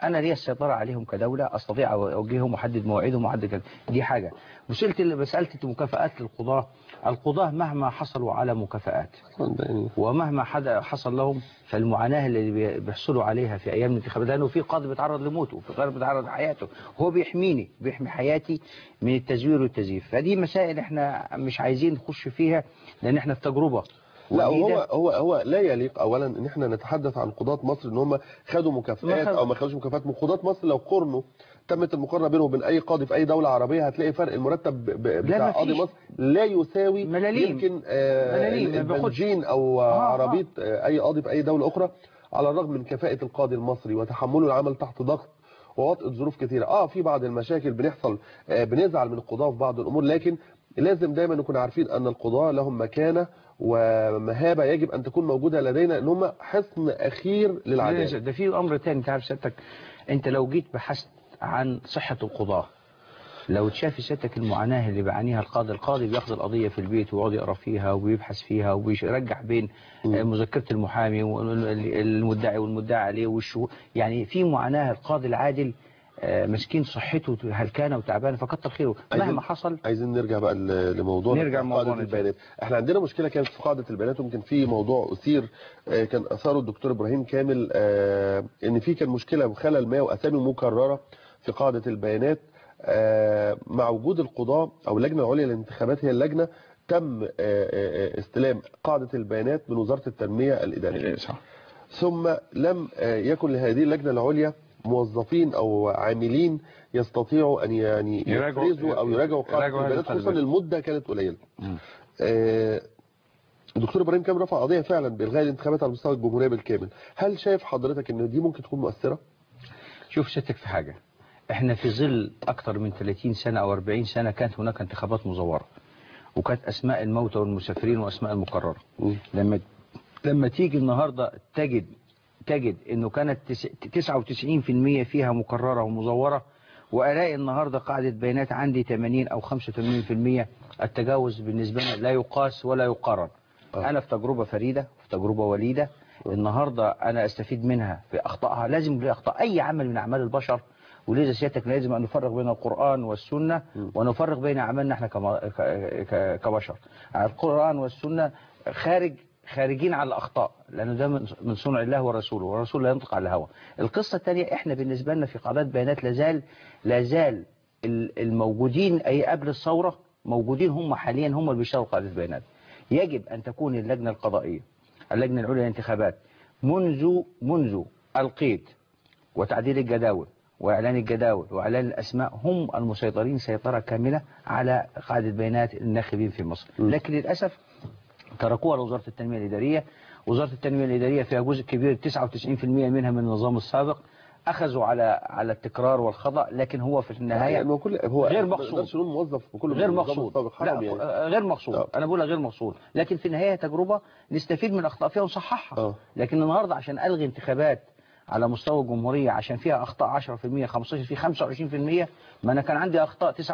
انا لي السيطره عليهم كدوله استطيع اوجههم واحدد مواعيدهم واحدد كذا دي حاجه مساله مساله المكافآت للقضاه القضاه مهما حصلوا على مكافآت يعني ومهما حد حصل لهم فالمعاناة اللي بي- بيحصلوا عليها في أيام الانتخابات لأنه في قاضي بيتعرض لموته وفي قاضي بيتعرض لحياته هو بيحميني بيحمي حياتي من التزوير والتزييف فدي مسائل احنا مش عايزين نخش فيها لأن احنا في تجربة لا هو وجديدة. هو هو لا يليق اولا ان احنا نتحدث عن قضاة مصر ان هم خدوا ما مكافآت خدوا. او ما خدوش مكافآت من قضاة مصر لو قرنوا تمت المقارنه بينه وبين اي قاضي في اي دوله عربيه هتلاقي فرق المرتب ب- ب- بتاع ما قاضي فيش. مصر لا يساوي ملاليم. يمكن آه، ملاليم، ما بياخدش. البنزين او آه، آه. عربيه آه، اي قاضي في اي دوله اخرى على الرغم من كفاءه القاضي المصري وتحمله العمل تحت ضغط ووطئة ظروف كثيرة اه في بعض المشاكل بنحصل آه بنزعل من القضاة في بعض الامور لكن لازم دايما نكون عارفين ان القضاة لهم مكانة ومهابة يجب ان تكون موجودة لدينا ان هم حصن اخير للعدالة ده في امر تاني انت عارف سيادتك انت لو جيت بحثت عن صحة القضاة لو تشاف سيادتك المعاناة اللي بيعانيها القاضي القاضي بياخد القضية في البيت ويقعد يقرا فيها وبيبحث فيها وبيرجح بين آه، مذكرة المحامي والمدعي والمدعي عليه والشهود يعني في معاناة القاضي العادل آه، مسكين صحته هلكانة وتعبانة فكتر خيره عايزين- مهما حصل عايزين نرجع بقى ل- لموضوع نرجع بتاع لموضوعنا قاعدة البيانات احنا عندنا مشكلة كانت في قاعدة البيانات ويمكن في موضوع أثير آه، كان أثاره الدكتور إبراهيم كامل آه، إن في كان مشكلة وخلل ما وأسامي مكررة في قاعدة البيانات آه، مع وجود القضاء أو اللجنة العليا للانتخابات هي اللجنة تم آه، آه، استلام قاعدة البيانات من وزارة التنمية الإدارية صح ثم لم آه، يكن لهذه اللجنة العليا موظفين او عاملين يستطيعوا ان يعني يراجعوا- يفرزوا او يراجعوا قاعده يراجعوا هذه البيانات خصوصا القاعدة. المده كانت قليله. مم. آه، الدكتور ابراهيم كامل رفع قضيه فعلا بالغاء الانتخابات على مستوى الجمهوريه بالكامل، هل شايف حضرتك ان دي ممكن تكون مؤثره؟ شوف سيادتك في حاجة احنا في ظل اكتر من 30 سنة او 40 سنة كانت هناك انتخابات مزورة وكانت اسماء الموتى والمسافرين واسماء المقررة مم. لما لما تيجي النهاردة تجد تجد انه كانت تس- 99% فيها مكررة ومزورة والاقي النهاردة قاعدة بيانات عندي 80 او 85% التجاوز بالنسبة لنا لا يقاس ولا يقارن آه. انا في تجربة فريدة في تجربة وليدة النهاردة انا استفيد منها في اخطائها لازم ليه اخطاء اي عمل من اعمال البشر ولذا سيادتك لازم ان نفرق بين القرآن والسنة ونفرق بين اعمالنا احنا كما- ك- ك- كبشر القرآن والسنة خارج خارجين على الاخطاء لانه ده من من صنع الله ورسوله والرسول لا ينطق على الهوى القصة الثانية احنا بالنسبة لنا في قاعدات بيانات لازال لازال ال- الموجودين اي قبل الثورة موجودين هم حاليا هم اللي بيشتغلوا قاعدة بيانات يجب ان تكون اللجنة القضائية اللجنة العليا للانتخابات منذ منذ القيد وتعديل الجداول وإعلان الجداول وإعلان الأسماء هم المسيطرين سيطرة كاملة على قاعدة بيانات الناخبين في مصر لكن للأسف تركوها لوزارة التنمية الإدارية وزارة التنمية الإدارية فيها جزء كبير 99% منها من النظام السابق أخذوا على على التكرار والخطأ لكن هو في النهاية يعني هو كل هو غير ما مقصود. نقدرش نقول موظف بكل غير النظام مقصود السابق لا حرام يعني. آه، غير مقصود آه. انا بقولها غير مقصود لكن في النهايه تجربه نستفيد من اخطاء فيها ونصححها آه. لكن النهارده عشان الغي انتخابات على مستوى الجمهوريه عشان فيها اخطاء 10% 15 في 25% ما انا كان عندي اخطاء 99%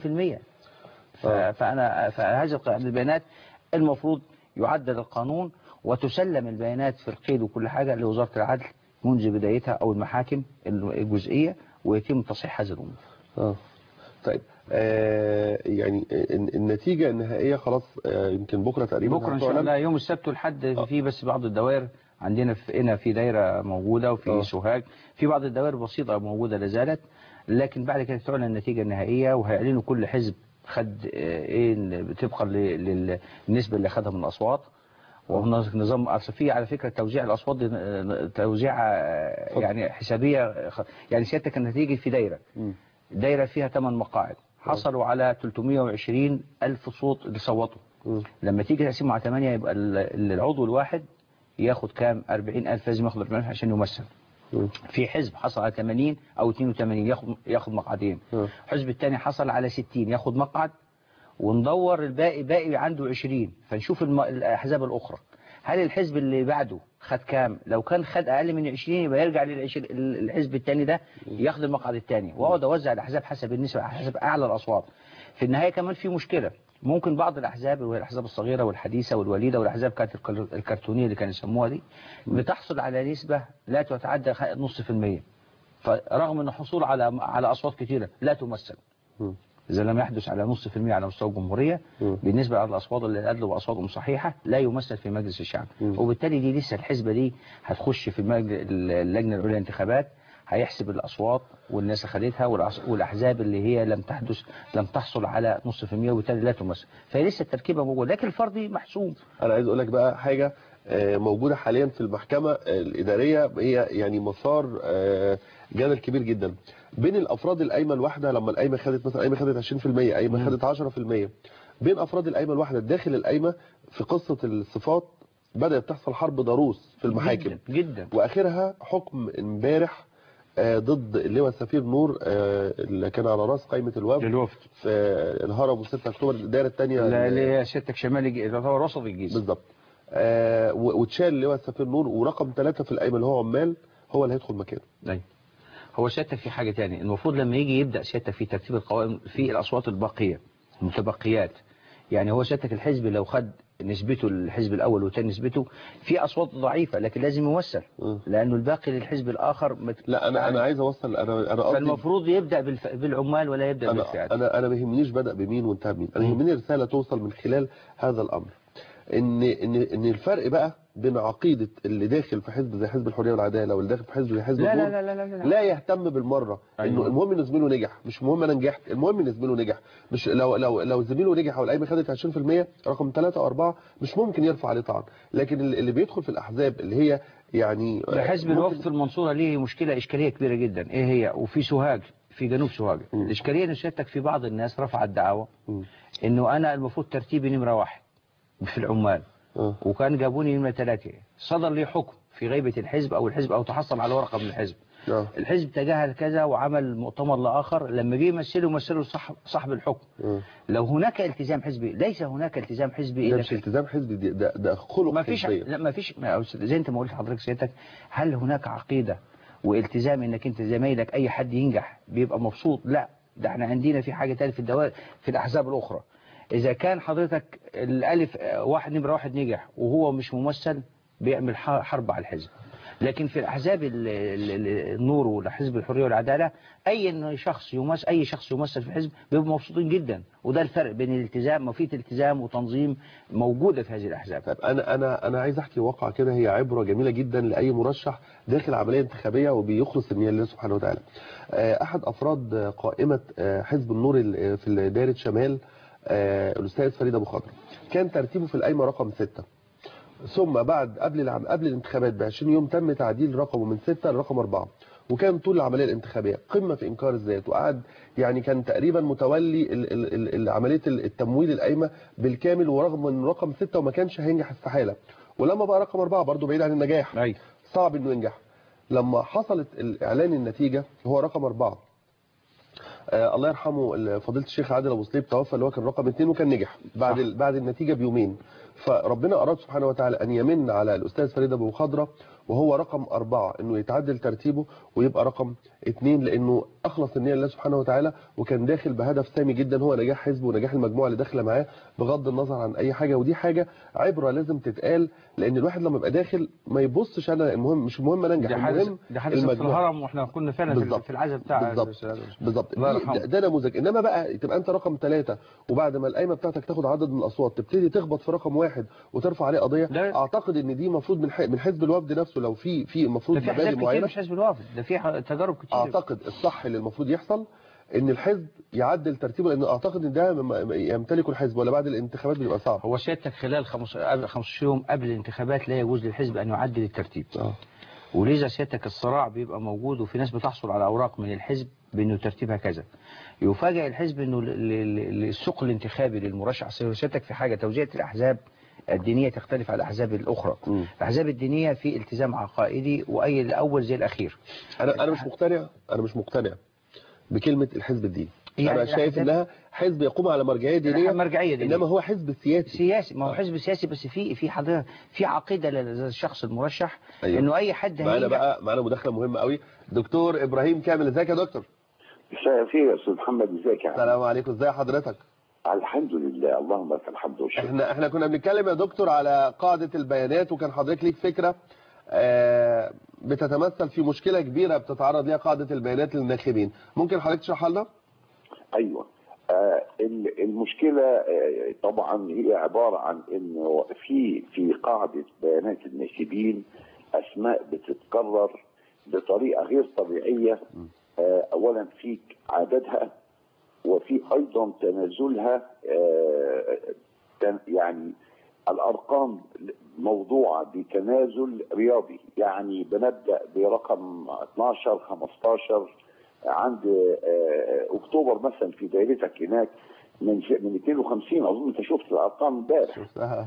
ف- آه. فانا فهذه الق- البيانات المفروض يعدل القانون وتسلم البيانات في القيد وكل حاجه لوزاره العدل منذ بدايتها او المحاكم الجزئيه ويتم تصحيح هذه الامور اه طيب آه يعني الن- النتيجة النهائية خلاص آه يمكن بكرة تقريبا بكره ان شاء هتعلن. الله يوم السبت والحد في بس بعض الدوائر عندنا في هنا في دايره موجوده وفي آه. سوهاج في بعض الدوائر بسيطه موجوده لا زالت لكن بعد كده تعلن النتيجه النهائيه وهيعلنوا كل حزب خد آه، ايه ال- طبقا ل- للنسبه اللي خدها من الاصوات ونظام اصل في على فكره توزيع الاصوات دي آه، توزيع آه، يعني حسابيه آه، يعني سيادتك النتيجه في دايره مم. دايره فيها 8 مقاعد حصلوا على 320 الف صوت اللي صوتوا مم. لما تيجي تقسمه على 8 يبقى ال- العضو الواحد ياخد كام 40000 لازم ياخد 40000 عشان يمثل مم. في حزب حصل على 80 او 82 ياخد ياخد مقعدين مم. الحزب الثاني حصل على 60 ياخد مقعد وندور الباقي باقي عنده 20 فنشوف الم... الاحزاب الاخرى هل الحزب اللي بعده خد كام لو كان خد اقل من 20 يبقى يرجع للعشر... الحزب الثاني ده ياخد المقعد الثاني واقعد اوزع الاحزاب حسب النسبه حسب اعلى الاصوات في النهايه كمان في مشكله ممكن بعض الاحزاب وهي الاحزاب الصغيره والحديثه والوليده والاحزاب كانت الكر- الكرتونيه اللي كانوا يسموها دي بتحصل على نسبه لا تتعدى خ- نص في المية فرغم ان الحصول على على اصوات كثيره لا تمثل مم. إذا لم يحدث على نص في المية على مستوى الجمهورية مم. بالنسبة للأصوات اللي أدلوا بأصواتهم صحيحة لا يمثل في مجلس الشعب مم. وبالتالي دي لسه الحسبة دي هتخش في مجل- اللجنة الأولى للانتخابات هيحسب الأصوات والناس اللي خدتها والأص- والأحزاب اللي هي لم تحدث لم تحصل على نص في المية وبالتالي لا تمثل فهي لسه التركيبة موجودة لكن الفردي محسوم انا عايز اقول لك بقى حاجه آه، موجوده حاليا في المحكمه آه، الاداريه هي يعني مسار آه، جدل كبير جدا بين الافراد القايمه الواحده لما القايمه خدت مثلا قايمه خدت 20% قايمه خدت 10% بين افراد القايمه الواحده داخل القايمه في قصه الصفات بدات تحصل حرب ضروس في المحاكم جدا, جدا. واخرها حكم امبارح آه، ضد اللواء السفير نور آه، اللي كان على راس قائمه الوفد للوفد في الهرم و6 اكتوبر الدائره الثانيه لا اللي هي سيادتك شمال الج- يعتبر وسط الجيزة بالظبط آه و- واتشال لواء السفير نور ورقم ثلاثة في القايمه اللي هو عمال هو اللي هيدخل مكانه أيوة. هو سيادتك في حاجة تاني المفروض لما يجي يبدأ سيادتك في ترتيب القوائم في الأصوات الباقية المتبقيات يعني هو سيادتك الحزب لو خد نسبته الحزب الأول والثاني نسبته في أصوات ضعيفة لكن لازم يمثل مم. لأنه الباقي للحزب الآخر مت... لا انا انا عايز اوصل انا انا قصدي فالمفروض يبدأ بالف... بالعمال ولا يبدأ انا بالفئات انا انا ما يهمنيش بدا بمين وانتهى بمين انا مم. يهمني رساله توصل من خلال هذا الامر ان ان ان الفرق بقى بين عقيده اللي داخل في حزب زي حزب الحريه والعداله واللي داخل في حزب زي حزب لا النور لا لا لا لا, لا. لا يهتم بالمره أيوة. انه المهم ان زميله نجح مش مهم انا نجحت المهم ان زميله نجح مش لو لو لو زميله نجح او القايمه خدت 20% رقم 3 او 4 مش ممكن يرفع عليه طعن لكن اللي اللي بيدخل في الاحزاب اللي هي يعني ده حزب ممكن- الوفد في المنصورة ليه مشكلة إشكالية كبيرة جدا إيه هي وفي سوهاج في جنوب سوهاج مم. الإشكالية إن سيادتك في بعض الناس رفعت دعوة مم. إنه أنا المفروض ترتيبي نمرة واحد في العمال اه وكان جابوني نمرة ثلاثة صدر لي حكم في غيبة الحزب أو الحزب أو تحصل على ورقة من الحزب اه الحزب تجاهل كذا وعمل مؤتمر لآخر لما جه يمثله مثله صاحب صاحب الحكم اه لو هناك التزام حزبي ليس هناك التزام حزبي ده إلا مش في التزام حزبي دي- ده ده خلق ما فيش حزبية. لا ما فيش ما- زي انت ما قلت لحضرتك سيادتك هل هناك عقيده والتزام انك انت زمايلك اي حد ينجح بيبقى مبسوط لا ده احنا عندنا في حاجه تانية في الدوائر في الاحزاب الاخرى اذا كان حضرتك الالف آه، واحد نمره واحد نجح وهو مش ممثل بيعمل ح- حرب على الحزب لكن في الاحزاب ال- ال- ال- النور وحزب الحريه والعداله اي شخص يمثل اي شخص يمثل في الحزب بيبقوا مبسوطين جدا وده الفرق بين الالتزام وفي التزام وتنظيم موجوده في هذه الاحزاب طيب انا انا انا عايز احكي واقعه كده هي عبره جميله جدا لاي مرشح داخل عمليه انتخابيه وبيخلص النيه لله سبحانه وتعالى. آه، احد افراد آه، قائمه آه، حزب النور ال- في دائره شمال آه، الاستاذ فريد ابو خضر كان ترتيبه في القايمه رقم 6 ثم بعد قبل العم قبل الانتخابات ب 20 يوم تم تعديل رقمه من 6 لرقم 4 وكان طول العمليه الانتخابيه قمه في انكار الذات وقعد يعني كان تقريبا متولي ال- ال- ال- ال- عمليه التمويل القايمه بالكامل ورغم ان رقم 6 وما كانش هينجح استحاله ولما بقى رقم 4 برضه بعيد عن النجاح ايوه صعب انه ينجح لما حصلت الاعلان النتيجه هو رقم أربعة آه الله يرحمه ال- فضيله الشيخ عادل ابو سليب توفى اللي هو كان رقم اثنين وكان نجح بعد صح. ال- بعد النتيجه بيومين فربنا اراد سبحانه وتعالى ان يمن على الاستاذ فريد ابو خضره وهو رقم أربعة انه يتعدل ترتيبه ويبقى رقم اثنين لانه اخلص النيه لله سبحانه وتعالى وكان داخل بهدف سامي جدا هو نجاح حزبه ونجاح المجموعه اللي داخله معاه بغض النظر عن اي حاجه ودي حاجه عبره لازم تتقال لان الواحد لما يبقى داخل ما يبصش انا المهم مش المهم انا انجح ده حدث المهم ده حدث في المجموعة. الهرم واحنا كنا فعلا في- بالظبط. في العزاء بتاع بالظبط. الأستاذ. بالظبط الله دي- يرحمه. ده, ده نموذج انما بقى تبقى انت رقم ثلاثة وبعد ما القايمه بتاعتك تاخد عدد من الاصوات تبتدي تخبط في رقم واحد وترفع عليه قضيه ده- اعتقد ان دي المفروض من ح- من حزب الوفد نفسه لو في في المفروض ده في مبادئ احزاب كتير معينه مش حزب الوافد ده في ح- تجارب كتير اعتقد الصح اللي المفروض يحصل ان الحزب يعدل ترتيبه لان اعتقد ان ده م- يمتلكه الحزب ولا بعد الانتخابات بيبقى صعب هو سيادتك خلال خمس قبل 15 يوم قبل الانتخابات لا يجوز للحزب ان يعدل الترتيب اه ولذا سيادتك الصراع بيبقى موجود وفي ناس بتحصل على اوراق من الحزب بانه ترتيبها كذا يفاجئ الحزب انه ال- ال- ال- السوق الانتخابي للمرشح سيادتك في حاجه توزيع الاحزاب الدينيه تختلف عن الاحزاب الاخرى مم. الاحزاب الدينيه في التزام عقائدي واي الاول زي الاخير انا انا مش مقتنع انا مش مقتنع بكلمه الحزب الديني يعني انا شايف الأحزاب- انها حزب يقوم على مرجعيه دينيه مرجعيه دينيه انما هو حزب سياسي سياسي ما هو حزب سياسي بس في في حضرتك في عقيده للشخص المرشح أيوة. انه اي حد معانا هينجح بقى معانا مداخله مهمه قوي دكتور ابراهيم كامل ازيك يا دكتور مساء الخير يا استاذ محمد ازيك يا عم السلام عليكم ازي حضرتك الحمد لله اللهم لك الحمد والشكر احنا احنا كنا بنتكلم يا دكتور على قاعده البيانات وكان حضرتك ليك فكره آه، بتتمثل في مشكله كبيره بتتعرض ليها قاعده البيانات للناخبين ممكن حضرتك تشرحها لنا ايوه آه، ال- المشكله آه، طبعا هي عباره عن انه في في قاعده بيانات الناشبين اسماء بتتكرر بطريقه غير طبيعيه آه، اولا في عددها وفي ايضا تنازلها آه، تن- يعني الارقام موضوعه بتنازل رياضي يعني بنبدا برقم 12 15 عند آه، اكتوبر مثلا في دائرتك هناك من من 52 اظن انت شفت الارقام امبارح شفتها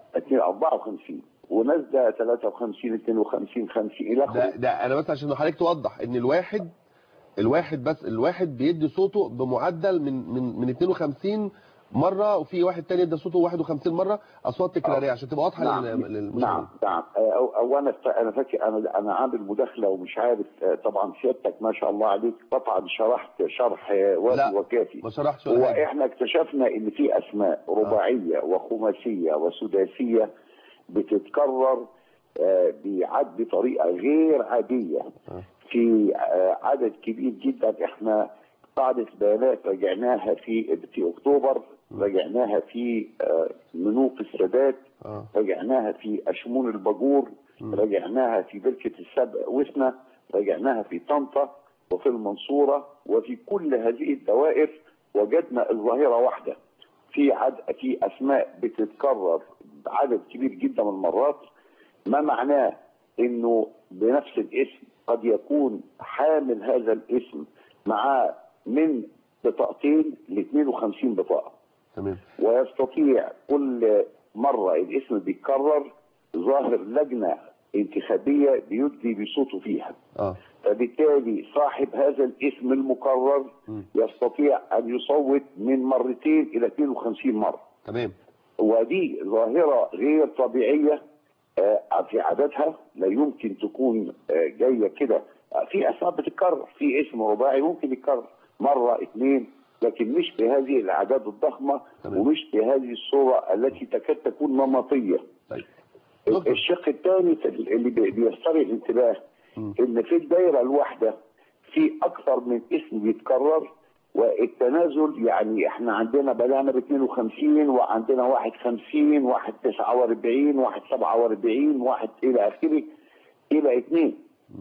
54 ونازله 53 52 50 الى ده, اخره ده انا بس عشان حضرتك توضح ان الواحد الواحد بس الواحد بيدي صوته بمعدل من من من 52 مره وفي واحد تاني ادى صوته 51 مره اصوات تكراريه عشان تبقى واضحه نعم لل- للمشاهدين نعم نعم آه، أو, او انا ف- انا فاكر انا انا عامل مداخله ومش عارف آه، طبعا سيادتك ما شاء الله عليك قطعا شرحت شرح آه، وافي لا، وكافي ما شرحتش ولا حاجه واحنا اكتشفنا ان في اسماء رباعيه وخماسيه وسداسيه بتتكرر آه، بعد بطريقه غير عاديه آه. في آه، عدد كبير جدا احنا قاعده بيانات رجعناها في في اكتوبر رجعناها في آه، منوط السادات اه رجعناها في أشمون الباجور رجعناها في بركة السبع وسنة رجعناها في طنطا وفي المنصورة وفي كل هذه الدوائر وجدنا الظاهرة واحدة في عد في أسماء بتتكرر عدد كبير جدا من المرات ما معناه انه بنفس الاسم قد يكون حامل هذا الاسم معاه من بطاقتين ل 52 بطاقه تمام ويستطيع كل مرة الاسم بيتكرر ظاهر لجنة انتخابية بيدلي بصوته فيها اه فبالتالي صاحب هذا الاسم المكرر مم. يستطيع أن يصوت من مرتين إلى 52 مرة تمام ودي ظاهرة غير طبيعية آه، في عددها لا يمكن تكون آه، جاية كده آه، في أسماء بتتكرر في اسم رباعي ممكن يتكرر مرة اثنين لكن مش بهذه الأعداد الضخمة تمام. ومش بهذه الصورة التي تكاد تكون نمطية طيب دكتور. الشق الثاني اللي بي- بيسترعي الانتباه مم. ان في الدائره الواحده في اكثر من اسم بيتكرر والتنازل يعني احنا عندنا بدانا ب 52 وعندنا واحد 50 واحد 49 واحد 47 واحد الى اخره الى اثنين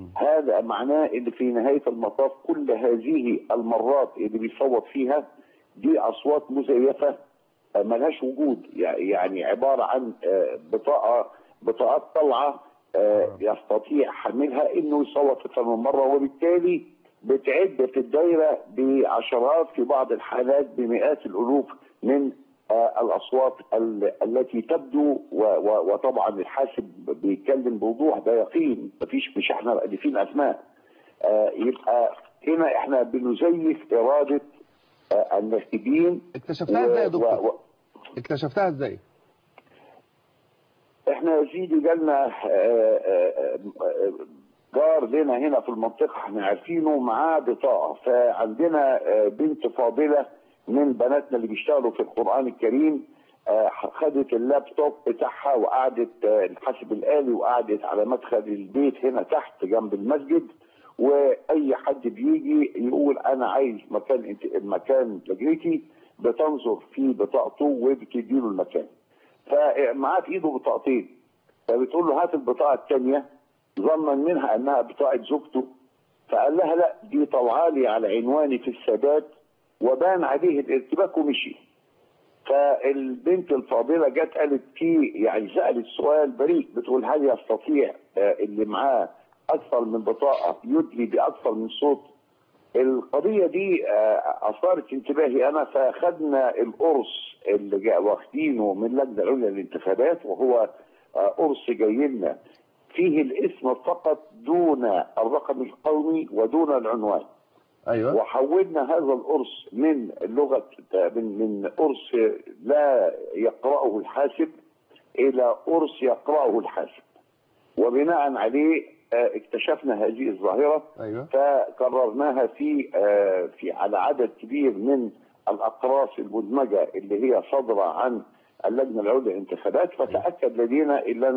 هذا معناه ان في نهايه المطاف كل هذه المرات اللي بيصوت فيها دي اصوات مزيفه آه، ملهاش وجود يعني عباره عن آه، بطاقه بطاقات طالعه آه، يستطيع حاملها انه يصوت اكثر من مره وبالتالي بتعد في الدايره بعشرات في بعض الحالات بمئات الالوف من آه، الاصوات ال- التي تبدو و- و- وطبعا الحاسب بيتكلم بوضوح ده يقين مفيش مش احنا الفين اسماء آه، يبقى هنا احنا بنزيف اراده آه، الناخبين اكتشفتها ازاي يا و- دكتور و- اكتشفتها ازاي احنا يا سيدي جالنا آه، آه، آه، جار لنا هنا في المنطقه احنا عارفينه معاه بطاقه فعندنا آه، بنت فاضله من بناتنا اللي بيشتغلوا في القران الكريم آه، خدت اللابتوب بتاعها وقعدت آه، الحاسب الالي وقعدت على مدخل البيت هنا تحت جنب المسجد واي حد بيجي يقول انا عايز مكان انت مكان لجنتي بتنظر في بطاقته وبتديله المكان فمعاه في ايده بطاقتين فبتقول له هات البطاقه الثانيه ظنا منها انها بطاقه زوجته فقال لها لا دي طلعه لي على عنواني في السادات وبان عليه الارتباك ومشي فالبنت الفاضله جت قالت في يعني سالت سؤال بريء بتقول هل يستطيع آه، اللي معاه اكثر من بطاقه يدلي باكثر من صوت القضيه دي آه، اثارت انتباهي انا فاخذنا القرص اللي جاء واخدينه من اللجنه العليا للانتخابات وهو آه، قرص جاي لنا فيه الاسم فقط دون الرقم القومي ودون العنوان ايوه وحولنا هذا القرص من لغه من من قرص لا يقراه الحاسب الى قرص يقراه الحاسب وبناء عليه آه، اكتشفنا هذه الظاهره ايوه فكررناها في آه، في على عدد كبير من الاقراص المدمجه اللي هي صادره عن اللجنه العليا للانتخابات فتاكد لدينا ان انا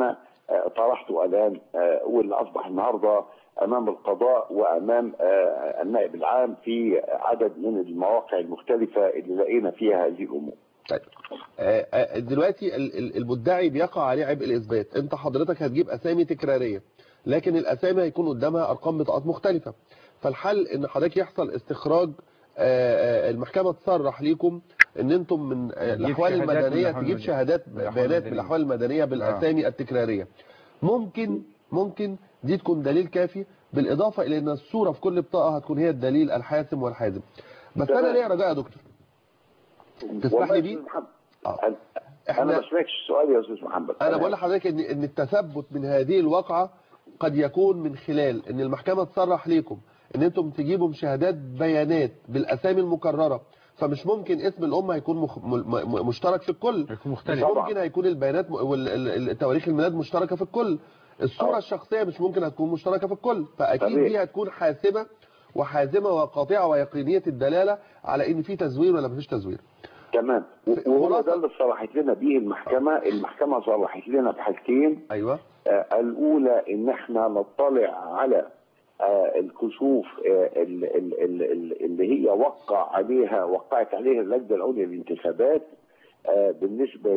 آه، طرحته الان آه، واللي اصبح النهارده امام القضاء وامام آه، النائب العام في عدد من المواقع المختلفه اللي لقينا فيها هذه الامور. طيب آه، آه، دلوقتي ال- ال- المدعي بيقع عليه عبء الاثبات انت حضرتك هتجيب اسامي تكراريه لكن الاسامي هيكون قدامها ارقام بطاقات مختلفه فالحل ان حضرتك يحصل استخراج آه، آه، المحكمه تصرح ليكم ان انتم من آه، تجيب الاحوال شهادات من المدنيه الأحوال تجيب المدنية. شهادات بالأحوال بيانات من المدنية. الاحوال المدنيه بالاسامي التكراريه ممكن ممكن دي تكون دليل كافي بالاضافه الى ان الصوره في كل بطاقه هتكون هي الدليل الحاسم والحازم بس انا تمام. ليه رجاء يا دكتور تسمح والله لي يا بيه؟ أستاذ محمد آه. انا احنا ما سمعتش السؤال يا استاذ محمد انا بقول لحضرتك ان ان التثبت من هذه الواقعه قد يكون من خلال ان المحكمه تصرح ليكم ان انتم تجيبوا مشاهدات بيانات بالاسامي المكرره فمش ممكن اسم الام هيكون مخ... م... م... مشترك في الكل هيكون مش مختلف طبعا. ممكن هيكون البيانات م... والتواريخ الميلاد مشتركه في الكل الصوره آه. الشخصيه مش ممكن هتكون مشتركه في الكل فاكيد طبيعي. دي هتكون حاسمه وحازمه وقاطعه ويقينيه الدلاله على ان في تزوير ولا مفيش تزوير تمام في- وهو خلاصة. ده اللي صرحت لنا بيه المحكمه المحكمه صرحت لنا بحاجتين ايوه آه، الأولى إن إحنا نطلع على آه، الكشوف آه، ال- ال- ال- ال- اللي هي وقع عليها وقعت عليها اللجنة العليا للانتخابات آه، بالنسبة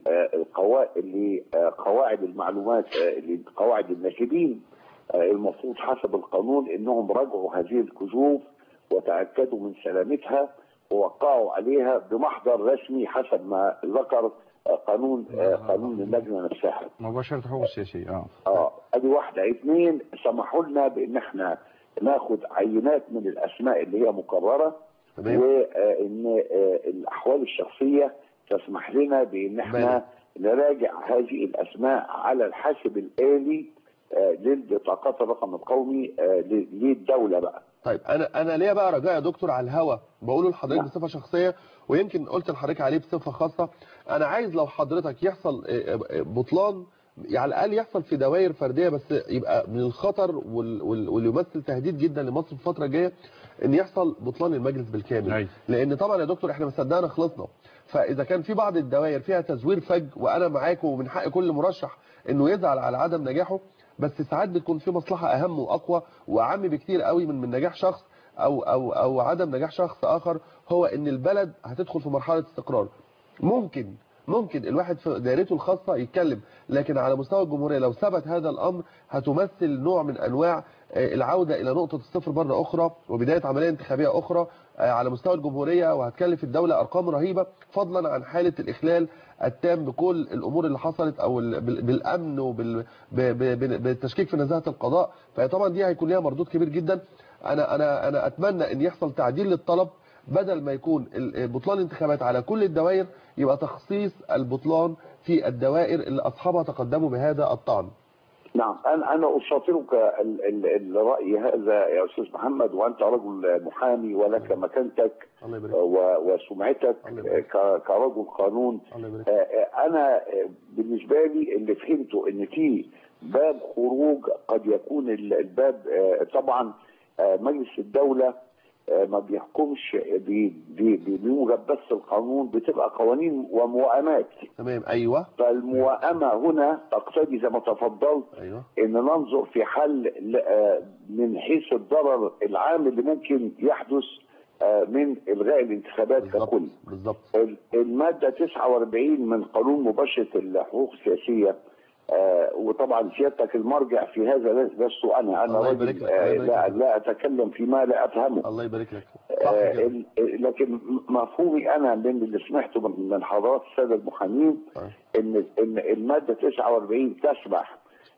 لقواعد المعلومات آه، لقواعد الناخبين آه، المفروض حسب القانون إنهم راجعوا هذه الكشوف وتأكدوا من سلامتها ووقعوا عليها بمحضر رسمي حسب ما ذكر آه، قانون آه، قانون اللجنة نفسها مباشرة الحقوق السياسية اه اه ادي واحده اثنين سمحوا لنا بان احنا ناخد عينات من الاسماء اللي هي مكرره تمام وان الاحوال الشخصيه تسمح لنا بان احنا نراجع هذه الاسماء على الحاسب الالي آه، للبطاقات الرقم القومي آه، ل- للدوله بقى طيب انا انا ليا بقى رجاء يا دكتور على الهوا بقوله لحضرتك نعم. بصفه شخصيه ويمكن قلت لحضرتك عليه بصفه خاصه انا عايز لو حضرتك يحصل آه، آه، بطلان على الاقل يحصل في دوائر فرديه بس يبقى من الخطر وال- وال- واللي يمثل تهديد جدا لمصر في الفتره الجايه ان يحصل بطلان المجلس بالكامل أيوة. لان طبعا يا دكتور احنا ما صدقنا خلصنا فاذا كان في بعض الدوائر فيها تزوير فج وانا معاكم ومن حق كل مرشح انه يزعل على عدم نجاحه بس ساعات بتكون في مصلحه اهم واقوى واعم بكتير قوي من من نجاح شخص او او او عدم نجاح شخص اخر هو ان البلد هتدخل في مرحله استقرار ممكن ممكن الواحد في دائرته الخاصه يتكلم لكن على مستوى الجمهوريه لو ثبت هذا الامر هتمثل نوع من انواع آه، العوده الى نقطه الصفر مره اخرى وبدايه عمليه انتخابيه اخرى آه، على مستوى الجمهوريه وهتكلف الدوله ارقام رهيبه فضلا عن حاله الاخلال التام بكل الامور اللي حصلت او ال- بال- بالامن وبالتشكيك في نزاهه القضاء فهي طبعا دي هيكون ليها مردود كبير جدا انا انا انا اتمنى ان يحصل تعديل للطلب بدل ما يكون ال- بطلان الانتخابات على كل الدوائر يبقى تخصيص البطلان في الدوائر اللي اصحابها تقدموا بهذا الطعن نعم انا انا اشاطرك ال- ال- الراي هذا يا استاذ محمد وانت رجل محامي ولك مكانتك الله يبارك و- وسمعتك الله يبارك. ك- كرجل قانون الله يبارك آه، آه، انا آه، بالنسبه لي اللي فهمته ان في باب خروج قد يكون ال- الباب آه، طبعا آه، مجلس الدوله آه، ما بيحكمش ب- ب- بموجب بس القانون بتبقى قوانين وموائمات تمام ايوه فالموائمه هنا تقتضي زي ما تفضلت ايوه ان ننظر في حل ل- آه، من حيث الضرر العام اللي ممكن يحدث آه، من الغاء الانتخابات بالظبط ككل بالظبط ال- المادة 49 من قانون مباشرة الحقوق السياسية آه، وطبعا سيادتك المرجع في هذا لست انا انا الله يبارك رجل لك، الله آه، يبارك لا, لك. لا اتكلم فيما لا افهمه الله يبارك لك صح آه، كده ال- لكن مفهومي انا من اللي سمعته من من حضرات الساده المحامين طيب. ان ان الماده 49 تسمح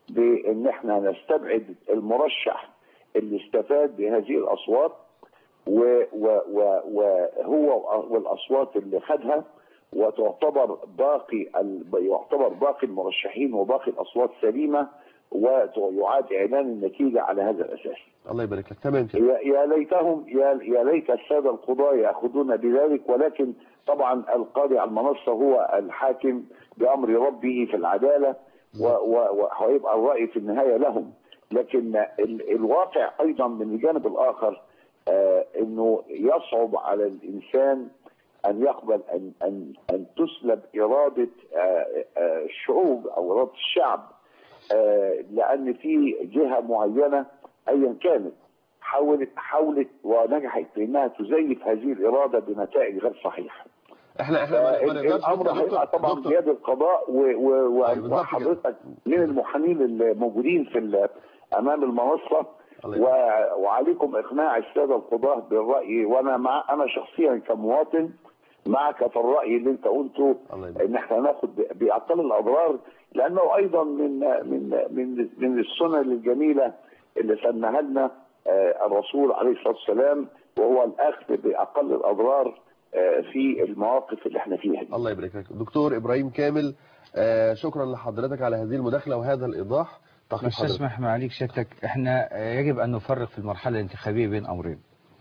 بان احنا نستبعد المرشح اللي استفاد بهذه الاصوات و- و- و- وهو والاصوات اللي خدها وتعتبر باقي ال- يعتبر باقي المرشحين وباقي الاصوات سليمه ويعاد اعلان النتيجه على هذا الاساس. الله يبارك لك تمام كده يا يا ليتهم يا يا ليت الساده القضاة ياخذون بذلك ولكن طبعا القاضي على المنصه هو الحاكم بامر ربه في العداله و- و- وهيبقى الراي في النهايه لهم لكن ال- الواقع ايضا من الجانب الاخر آه انه يصعب على الانسان ان يقبل ان ان ان تسلب اراده آه آه الشعوب او اراده الشعب آه، لان في جهه معينه ايا كانت حاولت حاولت ونجحت في انها تزيف هذه الاراده بنتائج غير صحيحه. احنا احنا ما- ما نقدرش الامر نقول- هيبقى طبعا دكتور بيد القضاء و- و- أيوة، بالظبط وحضرتك من المحامين الموجودين في ال- امام المنصه الله يبارك. و- وعليكم اقناع الساده القضاه بالراي وانا مع انا شخصيا كمواطن معك في الراي اللي انت قلته الله يبارك. ان احنا ناخد باقل الاضرار لانه ايضا من من من من السنن الجميله اللي سنها لنا آه، الرسول عليه الصلاه والسلام وهو الاخذ باقل الاضرار آه، في المواقف اللي احنا فيها دي. الله يبارك لك دكتور ابراهيم كامل آه، شكرا لحضرتك على هذه المداخله وهذا الايضاح تحقيق بس حضرتك اسمح معاليك سيادتك احنا آه، يجب ان نفرق في المرحله الانتخابيه بين امرين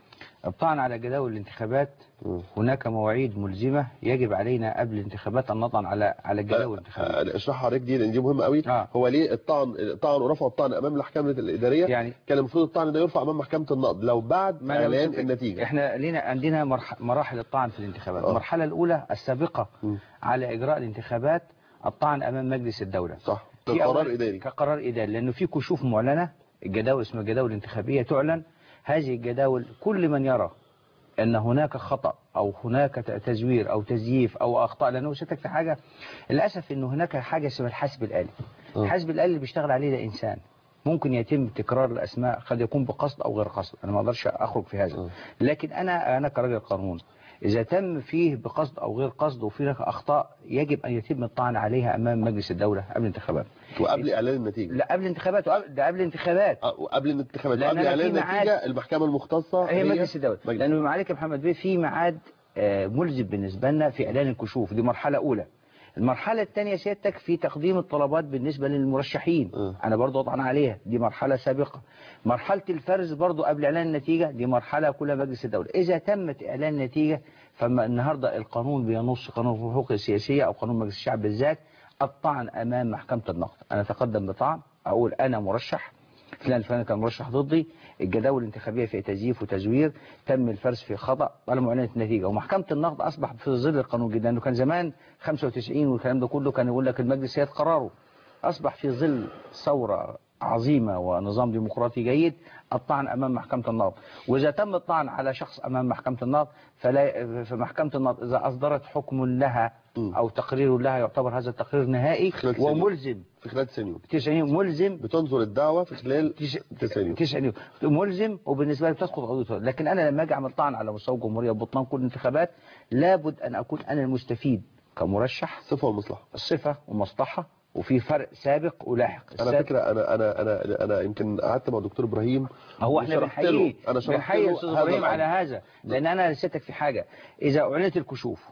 الطعن على جداول الانتخابات مم. هناك مواعيد ملزمه يجب علينا قبل الانتخابات ان نطعن على على الجداول الانتخابيه آه، اشرح حضرتك دي لان دي مهمه قوي آه. هو ليه الطعن الطعن ورفع الطعن امام المحكمه الاداريه يعني كان المفروض الطعن ده يرفع امام محكمه النقض لو بعد ما أنا اعلان قلت لك، النتيجه احنا لينا عندنا مرح- مراحل الطعن في الانتخابات آه. المرحله الاولى السابقه مم. على اجراء الانتخابات الطعن امام مجلس الدوله صح في قرار أول- اداري كقرار اداري لانه في كشوف معلنه الجداول اسمها الجداول الانتخابيه تعلن هذه الجداول كل من يرى ان هناك خطا او هناك ت- تزوير او تزييف او اخطاء لانه شتك في حاجه للاسف انه هناك حاجه اسمها الحاسب الالي آه. الحاسب الالي اللي بيشتغل عليه ده انسان ممكن يتم تكرار الاسماء قد يكون بقصد او غير قصد انا ما اقدرش اخرج في هذا آه. لكن انا انا كراجل قانون اذا تم فيه بقصد او غير قصد وفي هناك اخطاء يجب ان يتم الطعن عليها امام مجلس الدوله قبل الانتخابات وقبل اعلان النتيجه لا قبل الانتخابات وقبل- ده قبل الانتخابات آه، وقبل الانتخابات لأن وقبل أنا اعلان في ميعاد- النتيجه المحكمه المختصه هي مجلس الدوله مجلس. لانه عليك يا محمد بيه في ميعاد آه، ملزم بالنسبه لنا في اعلان الكشوف دي مرحله اولى المرحله الثانيه سيادتك في تقديم الطلبات بالنسبه للمرشحين آه. انا برضو اطعن عليها دي مرحله سابقه مرحله الفرز برضو قبل اعلان النتيجه دي مرحله كلها مجلس الدوله اذا تمت اعلان النتيجه فما النهارده القانون بينص قانون الحقوق السياسيه او قانون مجلس الشعب بالذات الطعن امام محكمه النقد انا اتقدم بطعن اقول انا مرشح فلان الفلاني كان مرشح ضدي الجداول الانتخابيه في تزييف وتزوير تم الفرز في خطا طالما اعلنت النتيجه ومحكمه النقد اصبح في ظل القانون جدا لانه كان زمان 95 والكلام ده كله كان يقول لك المجلس يد قراره اصبح في ظل ثوره عظيمه ونظام ديمقراطي جيد الطعن امام محكمه النقد واذا تم الطعن على شخص امام محكمه النقد فلا فمحكمه النقد اذا اصدرت حكم لها م. او تقرير لها يعتبر هذا التقرير نهائي خلال سنة. وملزم في خلال 90 يوم 90 ملزم بتنظر الدعوه في خلال 90 يوم 90 يوم ملزم وبالنسبه لي بتسقط قضيته لكن انا لما اجي اعمل طعن على مستوى الجمهوريه وبطلان كل الانتخابات لابد ان اكون انا المستفيد كمرشح صفه ومصلحه صفه ومصلحه وفي فرق سابق ولاحق على السابق- فكره انا انا انا انا يمكن قعدت مع دكتور ابراهيم هو احنا وشرحت بنحييه له انا شرحت بنحيي له استاذ هذا ابراهيم على الأمر. هذا لان انا نسيتك في حاجه اذا اعلنت الكشوف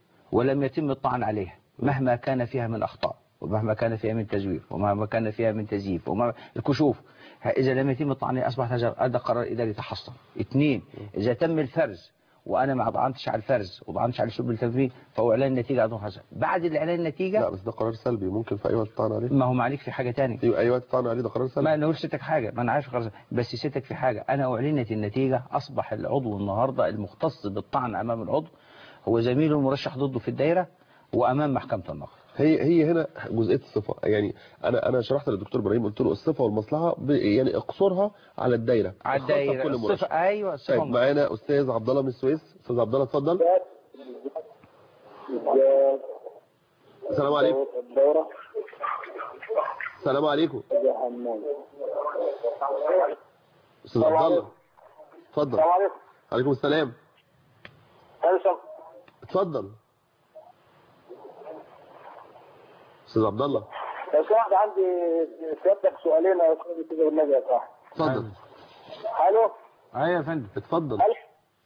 ولم يتم الطعن عليها مهما كان فيها من اخطاء ومهما كان فيها من تزوير ومهما كان فيها من تزييف وما الكشوف اذا لم يتم الطعن عليها اصبح هذا هذا قرار اداري تحصل اثنين اذا تم الفرز وانا ما طعنتش على الفرز وطعنتش على شرب التنفيذ فهو اعلان النتيجه اظن هذا بعد الاعلان النتيجه لا بس ده قرار سلبي ممكن في اي وقت تطعن عليه ما هو معليك في حاجه ثانيه في اي وقت تطعن عليه ده قرار ما سلبي نقول ستك حاجة ما أنا عارف خلاص بس ستك في حاجة أنا أعلنت النتيجة أصبح العضو النهاردة المختص بالطعن أمام العضو هو زميله المرشح ضده في الدايرة وأمام محكمة النقد هي هي هنا جزئيه الصفه يعني انا انا شرحت للدكتور ابراهيم قلت له الصفه والمصلحه ب- يعني اقصرها على الدايره على الخاصة الدايرة بكل مرشح. الصفة أيوة الصفة طيب معانا استاذ عبد الله من السويس استاذ عبد الله اتفضل السلام عليكم الدورة السلام عليكم يا حمود استاذ عبد الله اتفضل السلام عليكم عليكم السلام أنسب اتفضل استاذ عبد الله لو سمحت عندي سيادتك سؤالين يا أستاذ كده بالنبي يا صاحبي اتفضل ألو أيوة يا فندم اتفضل ألو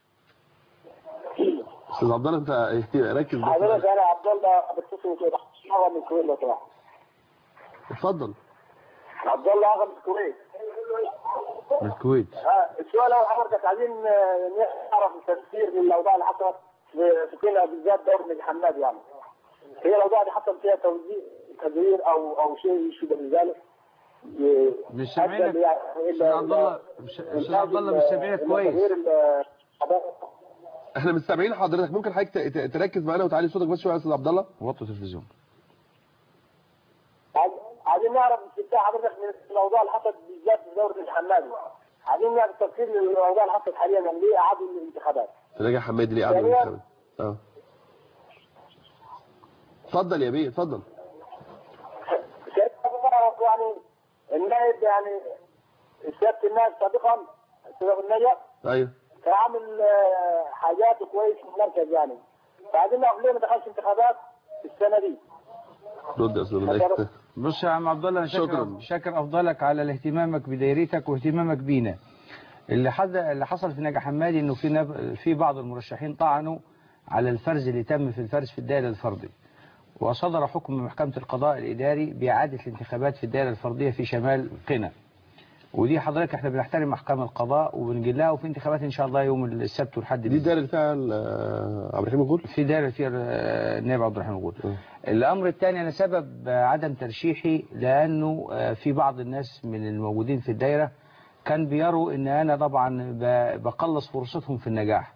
استاذ عبد الله انت ركز حضرتك بس أنا عبد الله بتصل كده أغا من الكويت لو سمحت اتفضل عبد الله أغا من الكويت من الكويت ها السؤال هو حضرتك عايزين آه، نعرف التفسير للأوضاع اللي حصلت في في كنا بالذات دور نجي حماد يعني هي الأوضاع دي حصل فيها توزيع تغيير أو أو شيء يشبه ذلك ي- مش سامعينك. أدى يعني إلى- أستاذ عبد الله مش- أستاذ عبد الله مش سامعينك إلى كويس. تغيير ال- احنا مش سامعين حضرتك ممكن حضرتك ت- ت- تركز معانا وتعلي صوتك بس شويه يا استاذ عبد الله وطوا التلفزيون عايز- عايزين عايزين نعرف استفتاء حضرتك من الاوضاع اللي حصلت بالذات في دوره الحمادي عايزين نعرف تفسير للاوضاع اللي حصلت حاليا يعني ليه اعادوا الانتخابات نجا حمادي ليه قعد ثانياً- الانتخابات اه اتفضل يا بيه اتفضل شايف حضرتك يعني النائب يعني سياده النائب سابقا سابق النجا ايوه كان عامل آه، حاجات كويس في المركز يعني فعايزين نعرف ليه ما دخلش انتخابات السنه دي رد يا استاذ الله بص يا عم عبد الله انا شكراً. شاكر شاكر افضلك على اهتمامك بدايرتك واهتمامك بينا اللي حد اللي حصل في نجا حمادي انه في نب... في بعض المرشحين طعنوا على الفرز اللي تم في الفرز في الدائره الفردي وصدر حكم من محكمه القضاء الاداري باعاده الانتخابات في الدائره الفرديه في شمال قنا ودي حضرتك احنا بنحترم احكام القضاء وبنجلها وفي انتخابات ان شاء الله يوم السبت والحد دي بإذن الدائره اللي فيها ال- عبد الرحيم الغول في دائرة فيها آه، النائب عبد الرحمن الغول م. الأمر الثاني أنا سبب آه، عدم ترشيحي لأنه آه، في بعض الناس من الموجودين في الدائرة كان بيروا أن أنا طبعا ب- بقلص فرصتهم في النجاح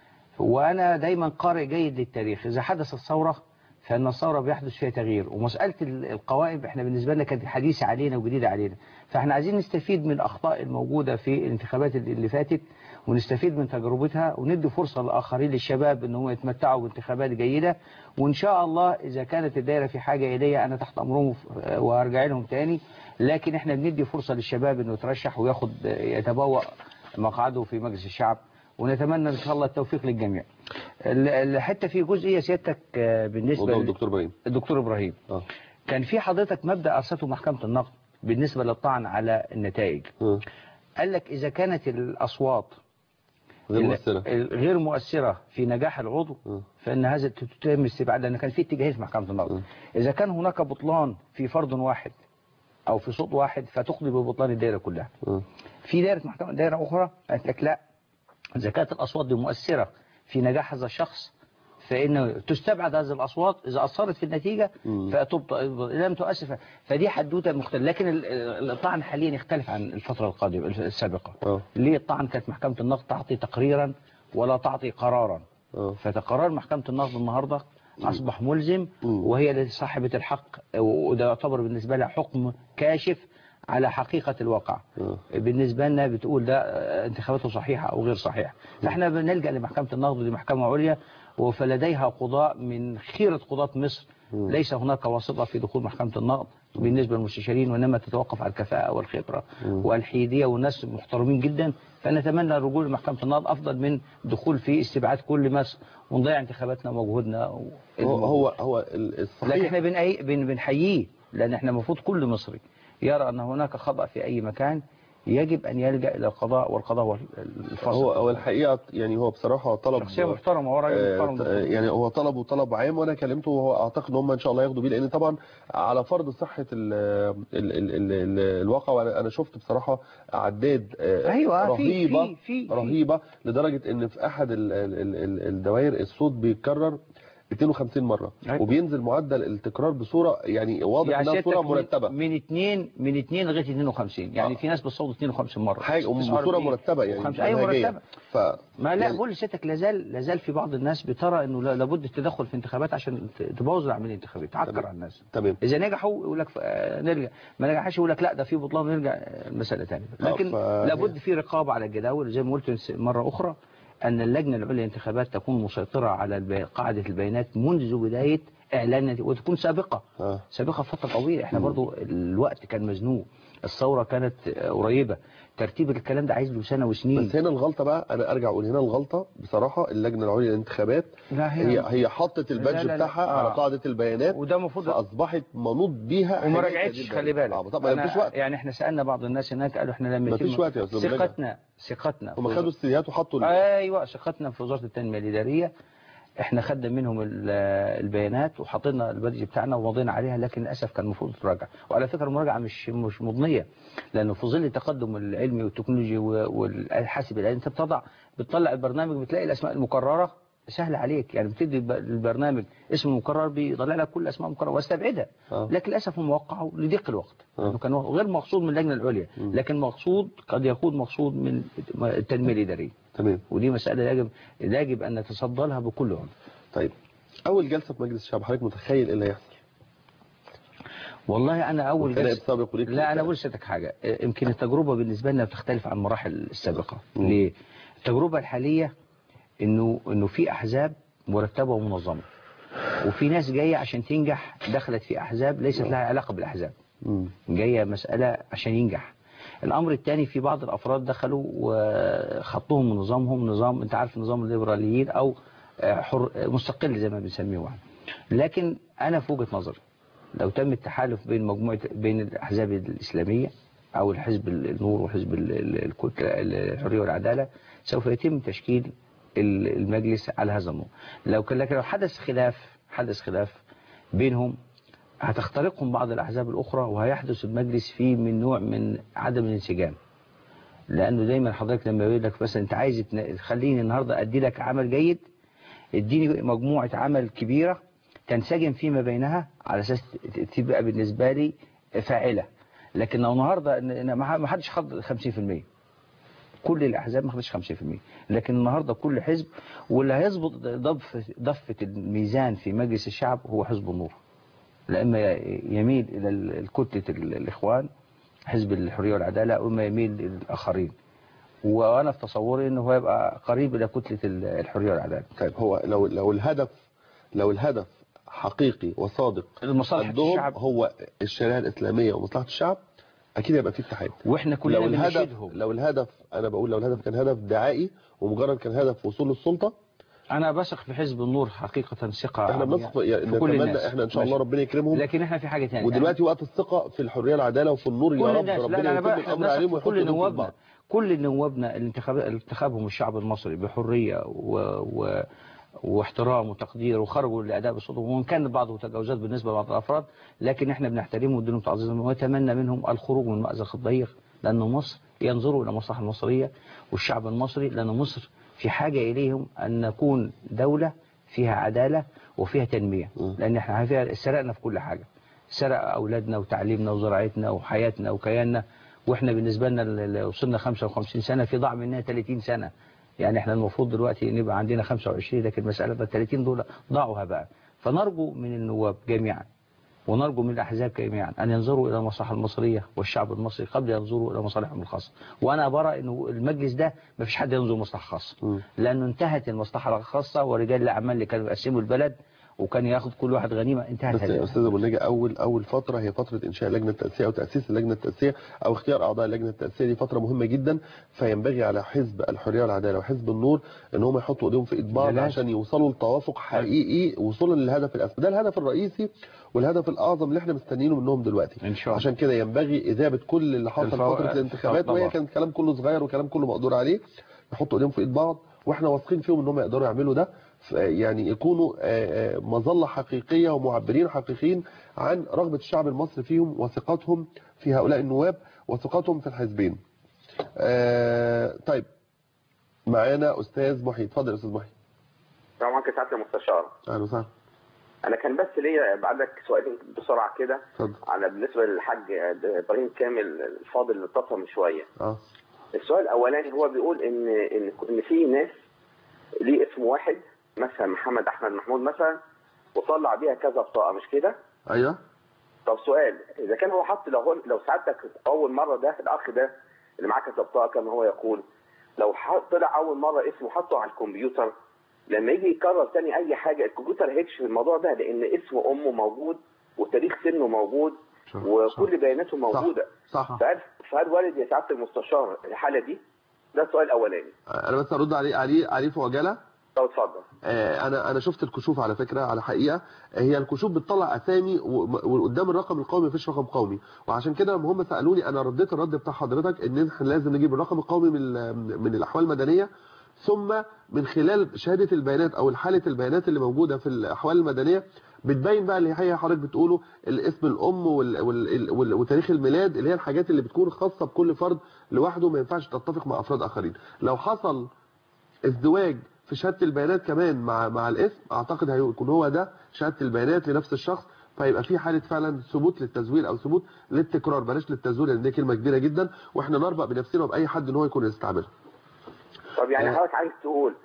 وأنا دايما قارئ جيد للتاريخ إذا حدثت ثورة فإن الثورة بيحدث فيها تغيير ومسألة ال- القوائم إحنا بالنسبة لنا كانت حديثة علينا وجديدة علينا فإحنا عايزين نستفيد من الأخطاء الموجودة في الانتخابات اللي فاتت ونستفيد من تجربتها وندي فرصة للآخرين للشباب ان هم يتمتعوا بانتخابات جيدة وإن شاء الله إذا كانت الدائرة في حاجة إلي أنا تحت أمرهم وف- وأرجع لهم تاني لكن إحنا بندي فرصة للشباب إنه يترشح وياخد يتبوأ مقعده في مجلس الشعب ونتمنى إن شاء الله التوفيق للجميع ال- الحتة في جزئية سيادتك آه، بالنسبة موضوع لل- الدكتور ابراهيم الدكتور إبراهيم اه كان في حضرتك مبدأ أرسته محكمة النقد بالنسبة للطعن على النتائج آه. قال لك إذا كانت الأصوات غير ال- مؤثره ال- غير مؤثرة في نجاح العضو م. فإن هذا تتم استبعاد لأن كان في اتجاهين في محكمة النقد م. إذا كان هناك بطلان في فرد واحد أو في صوت واحد فتقضي ببطلان الدائرة كلها آه. في دائرة محكمة دائرة أخرى قالت لك لا إذا كانت الأصوات دي مؤثرة في نجاح هذا الشخص فإنه تستبعد هذه الأصوات إذا أثرت في النتيجة مم. فتبطل لم تؤثر ف- فدي حدوتة مختلفة لكن ال- ال- الطعن حاليا يختلف عن الفترة القادمة السابقة آه. ليه الطعن كانت محكمة النقد تعطي تقريرا ولا تعطي قرارا آه. فتقرار محكمة النقد النهاردة أصبح ملزم مم. وهي التي صاحبة الحق وده يعتبر بالنسبة لها حكم كاشف على حقيقة الواقع آه. بالنسبة لنا بتقول ده آه، انتخاباته صحيحة أو غير صحيحة فاحنا بنلجأ لمحكمة النقد ودي محكمة عليا فلديها قضاء من خيرة قضاة مصر ليس هناك واسطة في دخول محكمة النقد بالنسبة للمستشارين وإنما تتوقف على الكفاءة والخبرة والحيادية والناس محترمين جدا فنتمنى الرجوع لمحكمة النقد أفضل من الدخول في استبعاد كل مصر ونضيع انتخاباتنا ومجهودنا و- هو هو هو ال- لكن الصحيح احنا بنأي- بن- بنحييه لأن احنا المفروض كل مصري يرى أن هناك خطأ في أي مكان يجب أن يلجأ إلى القضاء والقضاء هو الفصل هو هو الحقيقه يعني هو بصراحه طلب شخصية محترمة هو راجل آه، محترم آه، يعني هو طلبه طلب عام وانا كلمته وهو اعتقد ان هم ان شاء الله ياخدوا بيه لان طبعا على فرض صحه ال ال ال ال ال الواقع وانا انا شفت بصراحه اعداد آه، أيوة، في- رهيبه في- في- في. رهيبه لدرجه ان في احد ال ال ال ال الدوائر الصوت بيتكرر 250 مره أيوة. وبينزل معدل التكرار بصوره يعني واضح يعني انها سيادتك صوره من- مرتبه من اثنين من اثنين لغايه 52 يعني آه. في ناس بتصوت 52 مره حاجه بصوره 49 مرتبه يعني وخمسة. مش ايوه منهجية. مرتبه ف ما لا يعني- بقول لسيادتك لازال لازال في بعض الناس بترى انه لا- لابد التدخل في انتخابات عشان ت- تبوظ العمليه الانتخابيه تعكر تمام. على الناس تمام اذا نجحوا يقول لك آه، نرجع ما نجحش يقول لك لا ده في بطلان نرجع آه، المساله ثانيه لكن ف- لابد في رقابه على الجداول زي ما قلت مره اخرى ان اللجنه العليا للانتخابات تكون مسيطره على البي- قاعده البيانات منذ بدايه اعلان النتيجة، وتكون سابقه آه. سابقه فتره طويله احنا برضو الوقت كان مزنوق الثوره كانت آه، قريبه ترتيب الكلام ده عايز له سنه وسنين بس هنا الغلطه بقى انا ارجع اقول هنا الغلطه بصراحه اللجنه العليا للانتخابات لا هي هي حطت لا، البادج لا، لا. بتاعها آه. على قاعده البيانات وده المفروض فاصبحت منوط بيها وما حاجات رجعتش جديدة. خلي بالك اه طبعا أنا مفيش وقت يعني احنا سالنا بعض الناس هناك قالوا احنا لما مفيش يتم وقت يا أستاذ رجع. ثقتنا ثقتنا هم في- خدوا السيديات وحطوا ال- ايوه ثقتنا في وزاره التنميه الاداريه احنا خدنا منهم ال- البيانات وحطينا البادج بتاعنا ومضينا عليها لكن للاسف كان المفروض تراجع وعلى فكره المراجعه مش مش مضنيه لانه في ظل التقدم العلمي والتكنولوجي و- والحاسب الالي انت بتضع بتطلع البرنامج بتلاقي الاسماء المكرره سهل عليك يعني بتدي الب- البرنامج اسم مكرر بيطلع لك كل الاسماء المكرره واستبعدها آه. لكن للاسف هم وقعوا لضيق الوقت آه. لانه كان غير مقصود من اللجنه العليا لكن مقصود قد يكون مقصود من التنميه الاداريه تمام ودي مسألة يجب يجب أن نتصدى لها بكل عنف طيب اول جلسه في مجلس الشعب حضرتك متخيل ايه اللي هيحصل والله انا اول وكان جلسة سابق ليك لا انا اقول لك حاجه يمكن التجربه بالنسبه لنا بتختلف عن المراحل السابقه مم. ليه التجربه الحاليه انه انه في احزاب مرتبه ومنظمه وفي ناس جايه عشان تنجح دخلت في احزاب ليست لها علاقه بالاحزاب مم. جايه مساله عشان ينجح الامر الثاني في بعض الافراد دخلوا وخطوهم من نظامهم نظام انت عارف نظام الليبراليين او آه، حر مستقل زي ما بنسميه يعني. لكن انا في وجهه نظري لو تم التحالف بين مجموعه بين الاحزاب الاسلاميه او الحزب النور وحزب ال- ال- الكتله الحريه والعداله سوف يتم تشكيل ال- المجلس على هذا النمط لو كان لكن لو حدث خلاف حدث خلاف بينهم هتخترقهم بعض الأحزاب الأخرى وهيحدث المجلس فيه من نوع من عدم الانسجام لأنه دايما حضرتك لما يقول لك مثلا أنت عايز تنا- تخليني النهاردة أدي لك عمل جيد اديني مجموعة عمل كبيرة تنسجم فيما بينها على أساس ت- تبقى بالنسبة لي فاعلة لكن لو النهاردة إن- إن ما ما حدش خد 50% كل الأحزاب ما خدتش 50% لكن النهاردة كل حزب واللي هيظبط ضفة ضفة الميزان في مجلس الشعب هو حزب النور لا إما يميل إلى ال- الكتلة ال- الإخوان حزب الحرية والعدالة وإما يميل للآخرين وأنا في تصوري إنه هو يبقى قريب إلى كتلة ال- الحرية والعدالة طيب هو لو لو الهدف لو الهدف حقيقي وصادق المصالح عندهم الشعب هو الشريعه الاسلاميه ومصلحه الشعب اكيد هيبقى في اتحاد وإحنا كلنا لو الهدف بنشيدهم لو الهدف انا بقول لو الهدف كان هدف دعائي ومجرد كان هدف وصول للسلطه أنا بثق في حزب النور حقيقة ثقة احنا عمياء بنثق يعني في كل نتمنى الناس احنا ان شاء الله ماشي. ربنا يكرمهم لكن احنا في حاجة تانية ودلوقتي وقت الثقه في الحريه والعداله وفي النور يا كل رب الناس لا ربنا لا انا بقى يتم احنا الامر عليهم بنثق في ويحطوا كل ايدهم في نوابنا بعض كل نوابنا اللي انتخاب انتخابهم الشعب المصري بحرية و... و... واحترام وتقدير وخرجوا لأداء بصوتهم وإن كان بعض تجاوزات بالنسبة لبعض الأفراد لكن احنا بنحترمهم ونديلهم تعزيز ونتمنى منهم الخروج من مأزق الضيق لأن مصر ينظروا إلى المصلحة المصرية والشعب المصري لأن مصر في حاجة إليهم أن نكون دولة فيها عدالة وفيها تنمية م. لأن احنا فيها سرقنا في كل حاجة سرق أولادنا وتعليمنا وزراعتنا وحياتنا وكياننا واحنا بالنسبة لنا اللي وصلنا 55 سنة في ضاع مننا 30 سنة يعني احنا المفروض دلوقتي نبقى عندنا 25 لكن مسألة ال 30 دول ضاعوا هباء فنرجو من النواب جميعا ونرجو من الأحزاب جميعا أن ينظروا إلى المصلحة المصرية والشعب المصري قبل ينظروا إلى مصالحهم الخاصة وأنا برى أنه المجلس ده ما فيش حد ينظر مصلحة خاصة م. لأنه انتهت المصلحة الخاصة ورجال الأعمال اللي كانوا يقسموا البلد وكان ياخد كل واحد غنيمة انتهت بس هذه يا استاذ ابو النجا اول اول فتره هي فتره انشاء لجنه التاسيس او تاسيس اللجنه التاسيسيه او اختيار اعضاء اللجنه التاسيسيه دي فتره مهمه جدا فينبغي على حزب الحريه والعداله وحزب النور ان هم يحطوا ايديهم في ايد بعض ده لازم. عشان يوصلوا لتوافق حقيقي وصولا للهدف الاسمى ده الهدف الرئيسي والهدف الاعظم اللي احنا مستنيينه منهم دلوقتي إن شاء الله عشان كده ينبغي اذابه كل اللي حصل الفو- فتره الانتخابات طبعا. وهي كان كلام كله صغير وكلام كله مقدور عليه يحطوا ايديهم في ايد بعض واحنا واثقين فيهم ان هم يقدروا يعملوا ده ف- يعني يكونوا آه، آه، مظله حقيقيه ومعبرين حقيقيين عن رغبه الشعب المصري فيهم وثقتهم في هؤلاء النواب وثقتهم في الحزبين. آه، طيب معانا استاذ محي اتفضل يا استاذ محي. السلام عليكم سعاده المستشار اهلا وسهلا انا كان بس ليا بعدك سؤالين بسرعه كده اتفضل على بالنسبه للحاج ابراهيم كامل الفاضل اللي اتصل من شويه اه السؤال الاولاني هو بيقول ان ان ان في ناس ليه اسم واحد مثلا محمد احمد محمود مثلا وطلع بيها كذا بطاقه مش كده ايوه طب سؤال اذا كان هو حط لو هو لو سعادتك اول مره ده الاخ ده اللي معاه كذا بطاقه كما هو يقول لو حط طلع اول مره اسمه حطه على الكمبيوتر لما يجي يكرر تاني اي حاجه الكمبيوتر هيكشف الموضوع ده لان اسم امه موجود وتاريخ سنه موجود وكل بياناته موجوده صح فهل فهل وارد يا سعاده المستشار الحاله دي؟ ده السؤال الاولاني انا بس ارد عليه عليه عليه في عجاله طب اتفضل آه، انا انا شفت الكشوف على فكره على حقيقه آه، هي الكشوف بتطلع اسامي و- وقدام الرقم القومي مفيش رقم قومي وعشان كده لما هم سالوني انا رديت الرد بتاع حضرتك ان احنا لازم نجيب الرقم القومي من ال- من الاحوال المدنيه ثم من خلال شهاده البيانات او حاله البيانات اللي موجوده في الاحوال المدنيه بتبين بقى اللي هي حضرتك بتقوله الاسم الام وال وال وال وتاريخ الميلاد اللي هي الحاجات اللي بتكون خاصه بكل فرد لوحده ما ينفعش تتفق مع افراد اخرين لو حصل ازدواج في شهاده البيانات كمان مع مع الاسم اعتقد هيكون هو ده شهاده البيانات لنفس الشخص فيبقى في حاله فعلا ثبوت للتزوير او ثبوت للتكرار بلاش للتزوير لان دي كلمه كبيره جدا واحنا نربط بنفسنا وباي حد ان هو يكون يستعملها طب يعني آه. حضرتك عايز تقول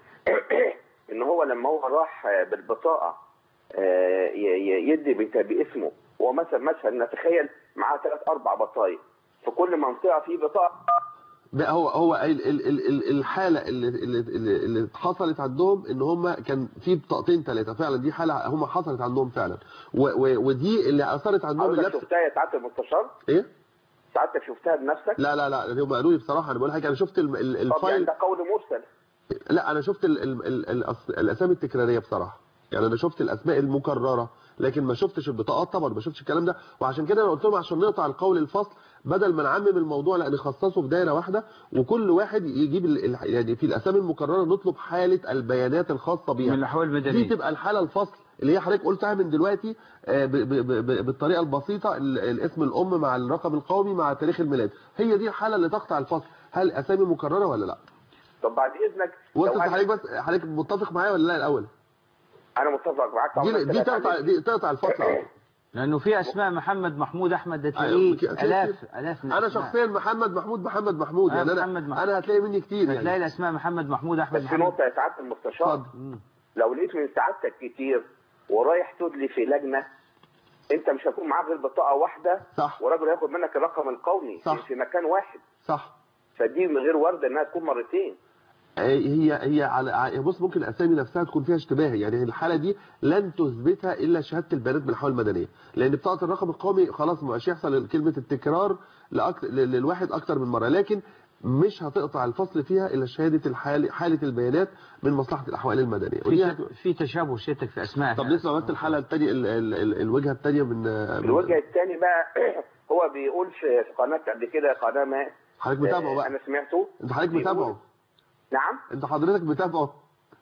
ان هو لما هو راح بالبطاقه آه، ي- ي- يدي بت- باسمه ومثلا مثلا نتخيل معاه ثلاث اربع بطايق في كل منطقه في بطاقه بقى هو هو ال- ال- ال- ال- الحاله اللي اللي اللي اللي حصلت عندهم ان هم كان في بطاقتين ثلاثه فعلا دي حاله هم حصلت عندهم فعلا و و ودي اللي اثرت عندهم حضرتك اللبس شفتها يا سعاده المستشار ايه سعادتك شفتها بنفسك لا لا لا هم قالوا لي بصراحه انا بقول لك انا شفت ال- ال- طب يعني الفايل ده قول مرسل لا انا شفت ال ال ال ال الاسامي التكراريه بصراحه يعني انا شفت الاسماء المكرره لكن ما شفتش البطاقات طبعا ما شفتش الكلام ده وعشان كده انا قلت لهم عشان نقطع القول الفصل بدل ما نعمم الموضوع لا نخصصه في دايره واحده وكل واحد يجيب ال- ال- يعني في الاسامي المكرره نطلب حاله البيانات الخاصه بيها من الأحوال دي المدنية تبقى الحاله الفصل اللي هي حضرتك قلتها من دلوقتي آه، ب- ب- ب- بالطريقه البسيطه ال- الاسم الام مع الرقم القومي مع تاريخ الميلاد هي دي الحاله اللي تقطع الفصل هل اسامي مكرره ولا لا طب بعد اذنك وانت لو أنا- حضرتك بس حضرتك متفق معايا ولا لا الاول انا متفق معاك طبعا دي دي بس أنا تقطع دي تقطع الفصل أهو. لأنه في أسماء محمد محمود أحمد ده أيوة، تلاقيه كتير. آلاف آلاف من انا الأسماء. شخصيا محمد محمود محمد محمود آه، يعني انا محمد محمود. انا هتلاقي مني كتير هتلاقي يعني الأسماء محمد محمود أحمد بس في محمد نقطه يا سعاده المستشار اتفضل لو لقيت من سعادتك كتير ورايح تدلي في لجنه انت مش هيكون معاك غير بطاقه واحده صح وراجل هياخد منك الرقم القومي صح. في مكان واحد صح فدي من غير ورده انها تكون مرتين هي هي على ع- بص ممكن الاسامي نفسها تكون فيها اشتباه يعني الحاله دي لن تثبتها الا شهاده البيانات من الحوالي المدنيه لان بطاقه الرقم القومي خلاص ما بقاش يحصل كلمه التكرار لأك... ل- للواحد اكتر من مره لكن مش هتقطع الفصل فيها الا شهاده الحاله حاله البيانات من مصلحه الاحوال المدنيه ودي في هت- في تشابه سيادتك في أسماء طب نسمع بس الحاله الثانيه ال... ال... ال... الوجهه الثانيه من من- الوجه الثاني بقى هو بيقول في في قناه قبل كده قناه ما حضرتك متابعه آه، بقى انا سمعته انت حضرتك بيقول- متابعه نعم انت حضرتك متابعه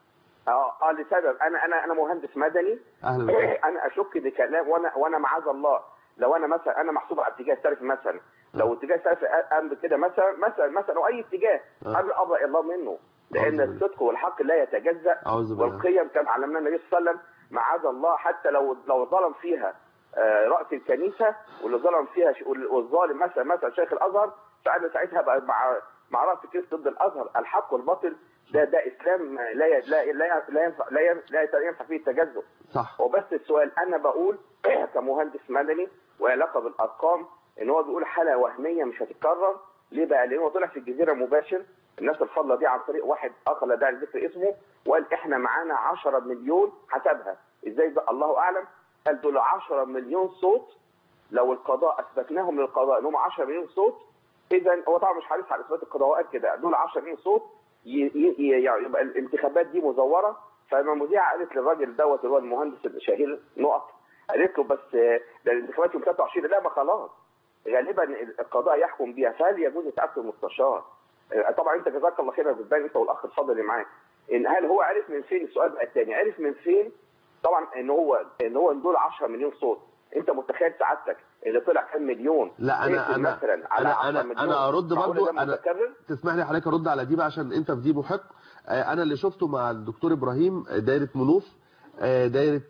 اه اه لسبب انا انا انا مهندس مدني اهلا وسهلا انا اشك بكلام وانا وانا معاذ الله لو انا مثلا انا محسوب على اتجاه سلفي مثلا لو اتجاه سلفي قام بكده مثلا مثلا مثلا او اي اتجاه آه. انا ابرأ الله منه لان أعوذ بالله. الصدق والحق لا يتجزا اعوذ بالله والقيم كما علمنا النبي صلى الله عليه وسلم معاذ الله حتى لو لو ظلم فيها آه، رأس الكنيسة واللي ظلم فيها ش- وال- والظالم مثلا مثلا شيخ الأزهر فأنا ساعتها بقى مع مع رأس الكنيسة ضد الأزهر الحق والباطل ده ده إسلام لا ي- لا ي- لا ي- لا ينفع لا ين- لا ينفع فيه التجزؤ صح وبس السؤال أنا بقول كمهندس مدني وعلاقة بالأرقام إن هو بيقول حالة وهمية مش هتتكرر ليه بقى؟ لأن هو طلع في الجزيرة مباشر الناس الفضلة دي عن طريق واحد آخر لا داعي لذكر اسمه وقال إحنا معانا 10 مليون حسبها إزاي بقى الله أعلم قال دول 10 مليون صوت لو القضاء اثبتناهم للقضاء ان هم 10 مليون صوت اذا هو طبعا مش حريص على اثبات القضاء وقال كده دول 10 مليون صوت ي- ي- ي- يعني يبقى الانتخابات دي مزوره فلما المذيعه قالت للراجل دوت اللي هو المهندس الشهير نقط قالت له بس آه، ده الانتخابات يوم 23 لا ما خلاص غالبا القضاء يحكم بيها فهل يجوز تاكل المستشار؟ آه، طبعا انت جزاك الله خير يا جزبان انت والاخ الفاضل اللي معاك ان هل هو عرف من فين السؤال بقى الثاني عرف من فين طبعا ان هو ان هو دول 10 مليون صوت انت متخيل سعادتك اللي طلع كام مليون لا انا يقتل انا مثلا على انا 10 انا, مليون أنا ارد معقولة برضو ده انا متكرر تسمح لي حضرتك ارد على دي بقى عشان انت في دي محق آه، انا اللي شفته مع الدكتور ابراهيم آه، دايره منوف آه، دايره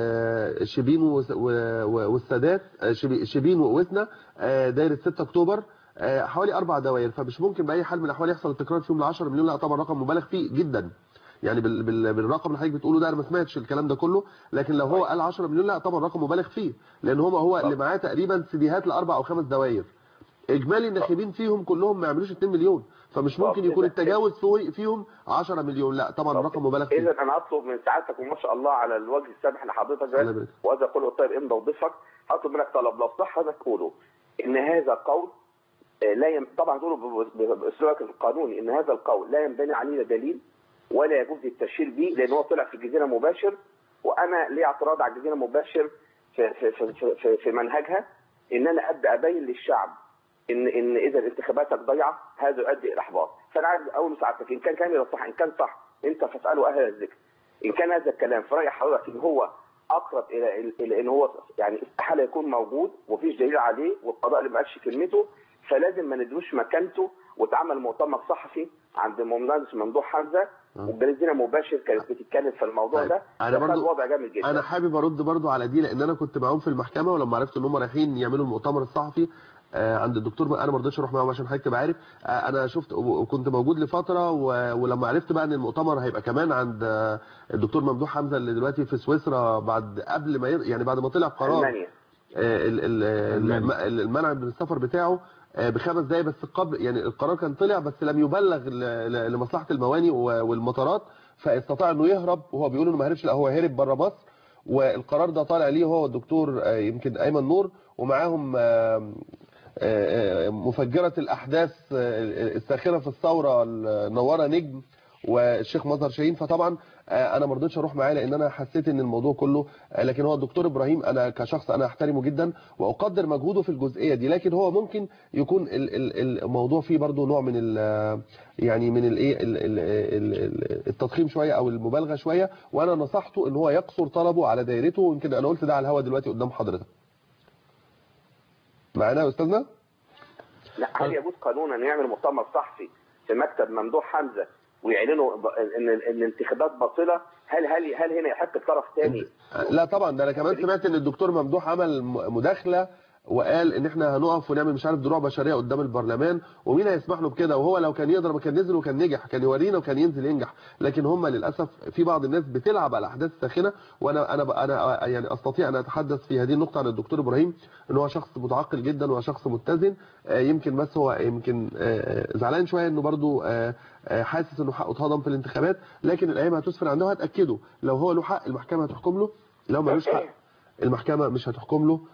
ال- شبين وس- و- و- والسادات آه، شبي- شبين ووسنا آه، دايره 6 اكتوبر آه، حوالي اربع دوائر فمش ممكن باي حال من الاحوال يحصل التكرار فيهم ل 10 مليون لا طبعا رقم مبالغ فيه جدا يعني بال بال بالرقم اللي حضرتك بتقوله ده انا ما سمعتش الكلام ده كله لكن لو هو قال 10 مليون لا طبعا رقم مبالغ فيه لان هو هو اللي معاه تقريبا سيديهات لاربع او خمس دوائر اجمالي الناخبين فيهم كلهم ما يعملوش 2 مليون فمش ممكن يكون التجاوز فوق- فيهم 10 مليون لا طبعا الرقم مبالغ فيه اذا انا اطلب من سعادتك وما شاء الله على الوجه السامح لحضرتك الله ده يبارك. وهذا قول الطيب امضى وضيفك هطلب منك طلب لو صح هذا تقوله ان هذا القول آه، لا يم... طبعا تقوله ب- ب- باسلوبك القانوني ان هذا القول لا ينبني عليه دليل ولا يجوز التشهير به لان هو طلع في الجزيره مباشر وانا لي اعتراض على الجزيره مباشر في في في, في, في, في منهجها ان انا ابدا ابين للشعب ان ان اذا انتخاباتك ضيعه هذا يؤدي الى احباط فانا عايز اقول لسعادتك ان كان كلامي صح ان كان صح انت فاساله اهل الذكر ان كان هذا الكلام في راي حضرتك ان هو اقرب الى الى ان هو يعني استحاله يكون موجود ومفيش دليل عليه والقضاء اللي ما قالش كلمته فلازم ما ندلوش مكانته واتعمل مؤتمر صحفي عند المهندس ممدوح حمزه والجزيره مباشر كانت بتتكلم في الموضوع طيب. ده أنا ده كان برضو- وضع جامد جدا انا حابب ارد برضو على دي لان انا كنت معاهم في المحكمه ولما عرفت ان هم رايحين يعملوا المؤتمر الصحفي آه، عند الدكتور انا ما رضيتش اروح معاهم عشان حضرتك تبقى عارف آه، انا شفت وكنت موجود لفتره و- ولما عرفت بقى ان المؤتمر هيبقى كمان عند آه، الدكتور ممدوح حمزه اللي دلوقتي في سويسرا بعد قبل ما ير... يعني بعد ما طلع قرار المانيا آه، ال- ال- المنع. الم- المنع من السفر بتاعه آه، بخمس دقايق بس قبل يعني القرار كان طلع بس لم يبلغ ل- ل- لمصلحه المواني و- والمطارات فاستطاع انه يهرب وهو بيقول انه ما هربش لا هو هرب بره مصر والقرار ده طالع ليه هو الدكتور آه، يمكن ايمن نور ومعاهم آه، آه، مفجرة الأحداث آه، الساخرة في الثورة نورة نجم والشيخ مظهر شاهين فطبعا آه، انا ما رضيتش اروح معاه لان انا حسيت ان الموضوع كله آه، لكن هو الدكتور ابراهيم انا كشخص انا احترمه جدا واقدر مجهوده في الجزئيه دي لكن هو ممكن يكون ال- ال- الموضوع فيه برضه نوع من ال يعني من الايه ال- ال- ال- التضخيم شويه او المبالغه شويه وانا نصحته ان هو يقصر طلبه على دايرته ويمكن انا قلت ده على الهوا دلوقتي قدام حضرتك معانا يا استاذنا لا هل يجوز قانونا ان يعمل مؤتمر صحفي في مكتب ممدوح حمزه ويعلنوا ب- ان ان الانتخابات باطله هل هل هل هنا يحق الطرف الثاني لا طبعا ده انا كمان سمعت ان الدكتور ممدوح عمل م- مداخله وقال ان احنا هنقف ونعمل مش عارف دروع بشريه قدام البرلمان ومين هيسمح له بكده وهو لو كان يقدر ما كان نزل وكان نجح كان يورينا وكان ينزل ينجح لكن هم للاسف في بعض الناس بتلعب على الاحداث الساخنه وانا انا انا يعني استطيع ان اتحدث في هذه النقطه عن الدكتور ابراهيم ان هو شخص متعقل جدا وشخص متزن آه، يمكن بس هو يمكن آه، زعلان شويه انه برضو آه، آه، حاسس انه حقه اتهضم في الانتخابات لكن الايام هتسفر عنده هتاكده لو هو له حق المحكمه هتحكم له لو ملوش حق المحكمه مش هتحكم له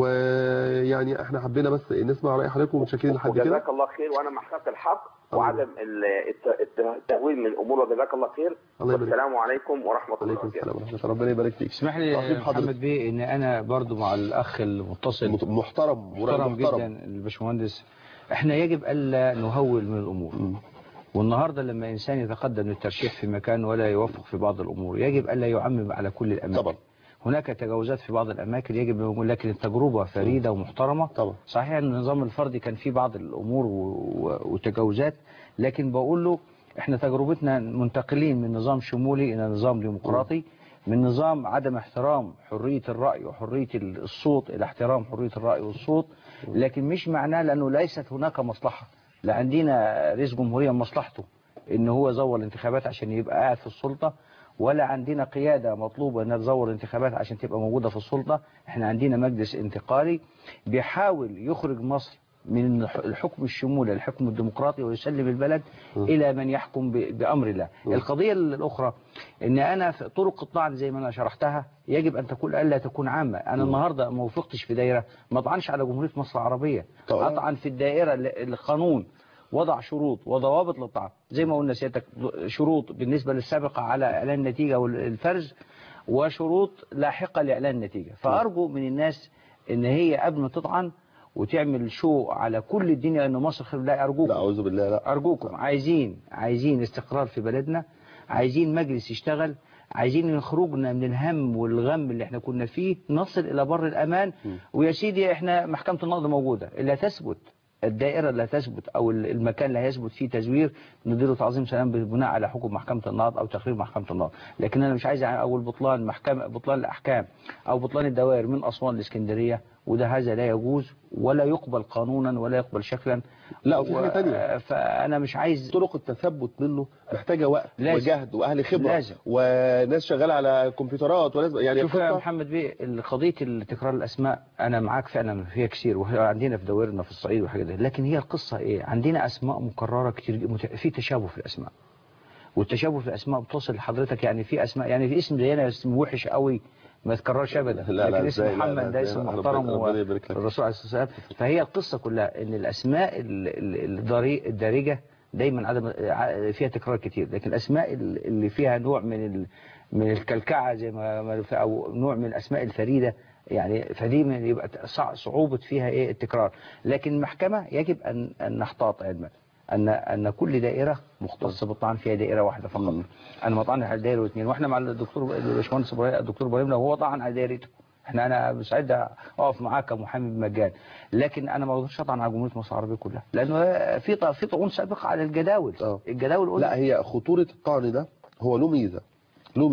ويعني احنا حبينا بس نسمع راي حضرتك ومتشكرين لحد كده وجزاك الله خير وانا مع خط الحق وعدم ال- الت- الت- التهويل من الامور وجزاك الله خير الله يبارك. والسلام عليكم ورحمه الله عليكم وبركاته السلام ورحمه الله ربنا يبارك فيك اسمح لي تعقيب يا حضرتك. محمد بيه ان انا برضو مع الاخ المتصل مت- محترم محترم محترم جدا الباشمهندس احنا يجب الا نهول من الامور والنهارده لما انسان يتقدم للترشيح في مكان ولا يوفق في بعض الامور يجب الا يعمم على كل الاماكن طبعا هناك تجاوزات في بعض الاماكن يجب أن نقول لكن التجربه فريده ومحترمه طبعا صحيح ان النظام الفردي كان فيه بعض الامور و- و- وتجاوزات لكن بقول له احنا تجربتنا منتقلين من نظام شمولي الى نظام ديمقراطي من نظام عدم احترام حرية الرأي وحرية الصوت إلى احترام حرية الرأي والصوت لكن مش معناه لأنه ليست هناك مصلحة لا عندنا رئيس جمهورية مصلحته إن هو زور الانتخابات عشان يبقى قاعد في السلطة ولا عندنا قيادة مطلوبة انها تزور الانتخابات عشان تبقى موجودة في السلطة احنا عندنا مجلس انتقالي بيحاول يخرج مصر من الحكم الشمولي الحكم الديمقراطي ويسلم البلد إلى من يحكم ب- بأمر الله القضية الأخرى أن أنا في طرق الطعن زي ما أنا شرحتها يجب أن تكون ألا تكون عامة أنا النهاردة ما وفقتش في دايرة ما أطعنش على جمهورية مصر العربية طبعا. أطعن في الدائرة اللي- القانون وضع شروط وضوابط للطعن زي ما قلنا سيادتك شروط بالنسبة للسابقة على إعلان النتيجة والفرز وشروط لاحقة لإعلان النتيجة فأرجو من الناس إن هي قبل ما تطعن وتعمل شو على كل الدنيا ان مصر خير لا ارجوكم لا اعوذ بالله لا ارجوكم عايزين عايزين استقرار في بلدنا عايزين مجلس يشتغل عايزين يخرجنا من الهم والغم اللي احنا كنا فيه نصل الى بر الامان ويا سيدي احنا محكمة النقض موجودة اللي هتثبت الدائرة اللي هتثبت او المكان اللي هيثبت فيه تزوير نديله تعظيم سلام بناء على حكم محكمة النقض او تقرير محكمة النقض لكن انا مش عايز اول بطلان محكمة بطلان الاحكام او بطلان الدوائر من اسوان لاسكندريه وده هذا لا يجوز ولا يقبل قانونا ولا يقبل شكلا لا وفي حاجه ثانيه فانا مش عايز طرق التثبت منه محتاجه وقت لازم. وجهد واهل خبره لازم. وناس شغاله على كمبيوترات وناس يعني شوف يا قصة- محمد بيه قضية تكرار الأسماء أنا معاك فعلا فيها كثير وهي عندنا في دوائرنا في الصعيد وحاجة ده لكن هي القصة إيه عندنا أسماء مكررة كتير مت- في تشابه في الأسماء والتشابه في الأسماء بتوصل لحضرتك يعني في أسماء يعني في اسم زينا اسم وحش قوي ما يتكررش ابدا لا، لا، لكن اسم إزاي؟ لا، لا، محمد ده إزاي؟ اسم ربنا- محترم ربنا يبارك لك. والرسول عليه الصلاه والسلام فهي القصه كلها ان الاسماء ال- ال- الضري- الدارجه دايما عدم ع- فيها تكرار كتير لكن الاسماء ال- اللي فيها نوع من ال من الكلكعه زي ما ما في- او نوع من الاسماء الفريده يعني فدي من يبقى صع- صعوبه فيها ايه التكرار لكن المحكمه يجب ان ان نحتاط علما ان ان كل دائره مختصه بالطعن فيها دائره واحده فقط انا ما طعنش على دائره واثنين واحنا مع الدكتور الباشمهندس إبراهيم- الدكتور ابراهيم لو هو طعن على دائرته احنا انا مستعد اقف معاك كمحامي بمجان لكن انا ما اقدرش اطعن على جمهوريه مصر العربيه كلها لانه في ط- في طعون سابقه على الجداول آه. الجداول قلنا لا هي خطورة الطعن ده هو له ميزة له ميزة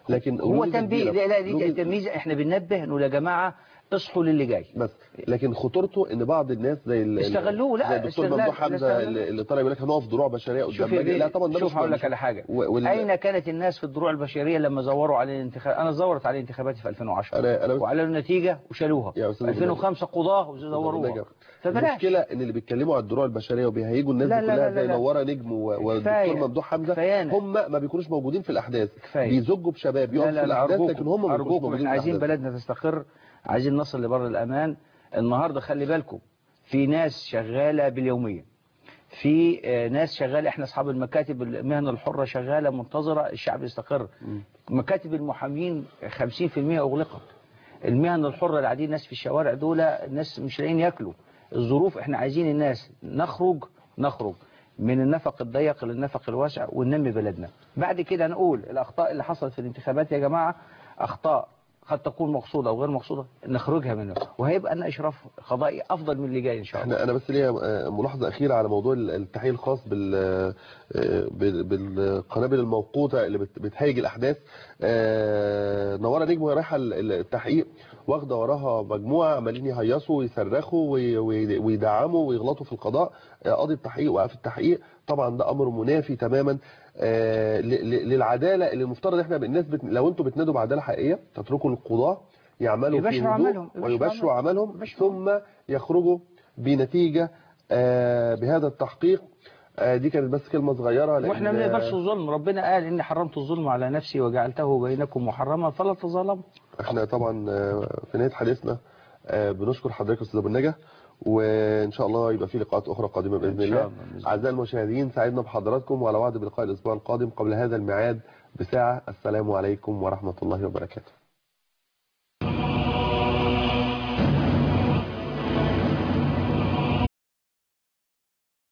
لكن هو له ميزة تنبيه كبيرة. لا لا له دي ميزة- تمييز احنا بننبه انه يا جماعه اصحوا للي جاي بس لكن خطورته ان بعض الناس زي ال- استغلوه، لا، زي الدكتور استغلال- ممدوح حمزه استغلال. اللي اللي طالع يقول لك هنقف دروع بشريه قدام شوف يا مجلس- بيه لا طبعا ده شوف مش هقول لك مش- على حاجه و- وال- اين كانت الناس في الدروع البشريه لما زوروا على الانتخاب انا زورت على انتخاباتي في 2010 أنا- أنا بس- وعلى النتيجه وشالوها يا أستاذ 2005 قضاه وزوروها فبلاش المشكله ان اللي بيتكلموا على الدروع البشريه وبيهيجوا الناس لا دي لا كلها لا زي لا. نوره نجم و- والدكتور كفاية. ممدوح حمزه كفاية. هم ما بيكونوش موجودين في الاحداث كفايه بيزجوا بشباب لا يقفوا لا في لا الاحداث أرجوكم لكن هم ما بيكونوش أرجوكم موجودين احنا في عايزين الأحداث. بلدنا تستقر عايزين نصل لبر الأمان النهاردة خلي بالكم في ناس شغالة باليومية في آه، ناس شغالة احنا اصحاب المكاتب المهنة الحرة شغالة منتظرة الشعب يستقر مكاتب المحامين 50% اغلقت المهن الحرة اللي قاعدين ناس في الشوارع دول الناس مش لاقيين ياكلوا الظروف احنا عايزين الناس نخرج نخرج من النفق الضيق للنفق الواسع وننمي بلدنا بعد كده نقول الأخطاء اللي حصلت في الانتخابات يا جماعة أخطاء قد تكون مقصودة أو غير مقصودة نخرجها منها وهيبقى لنا إشراف قضائي أفضل من اللي جاي إن شاء الله احنا انا بس ليا آه، ملاحظه اخيره على موضوع التحقيق الخاص بال آه، بال- بالقنابل الموقوته اللي بت- بتهيج الاحداث آه، نوره نجم وهي رايحه ال- التحقيق واخده وراها مجموعه عمالين يهيصوا ويصرخوا وي- وي- ويدعموا ويغلطوا في القضاء آه، قاضي التحقيق وقف التحقيق طبعا ده امر منافي تماما آه، ل- ل- للعداله اللي المفترض احنا الناس بت... لو انتم بتنادوا بعداله حقيقيه تتركوا القضاه يعملوا في يبشروا هدوء عملهم، يبشروا ويبشروا عملهم يبشروا ثم يخرجوا بنتيجة آه، بهذا التحقيق آه، دي كانت بس كلمة صغيرة لأن- واحنا ما نقبلش الظلم ربنا قال إني حرمت الظلم على نفسي وجعلته بينكم محرما فلا تظلموا احنا طبعا آه، في نهاية حديثنا آه، بنشكر حضرتك أستاذ أبو النجا وإن شاء الله يبقى في لقاءات أخرى قادمة بإذن إن شاء الله الله، بإذن الله. أعزائي المشاهدين سعدنا بحضراتكم وعلى وعد بلقاء الأسبوع القادم قبل هذا الميعاد بساعة السلام عليكم ورحمة الله وبركاته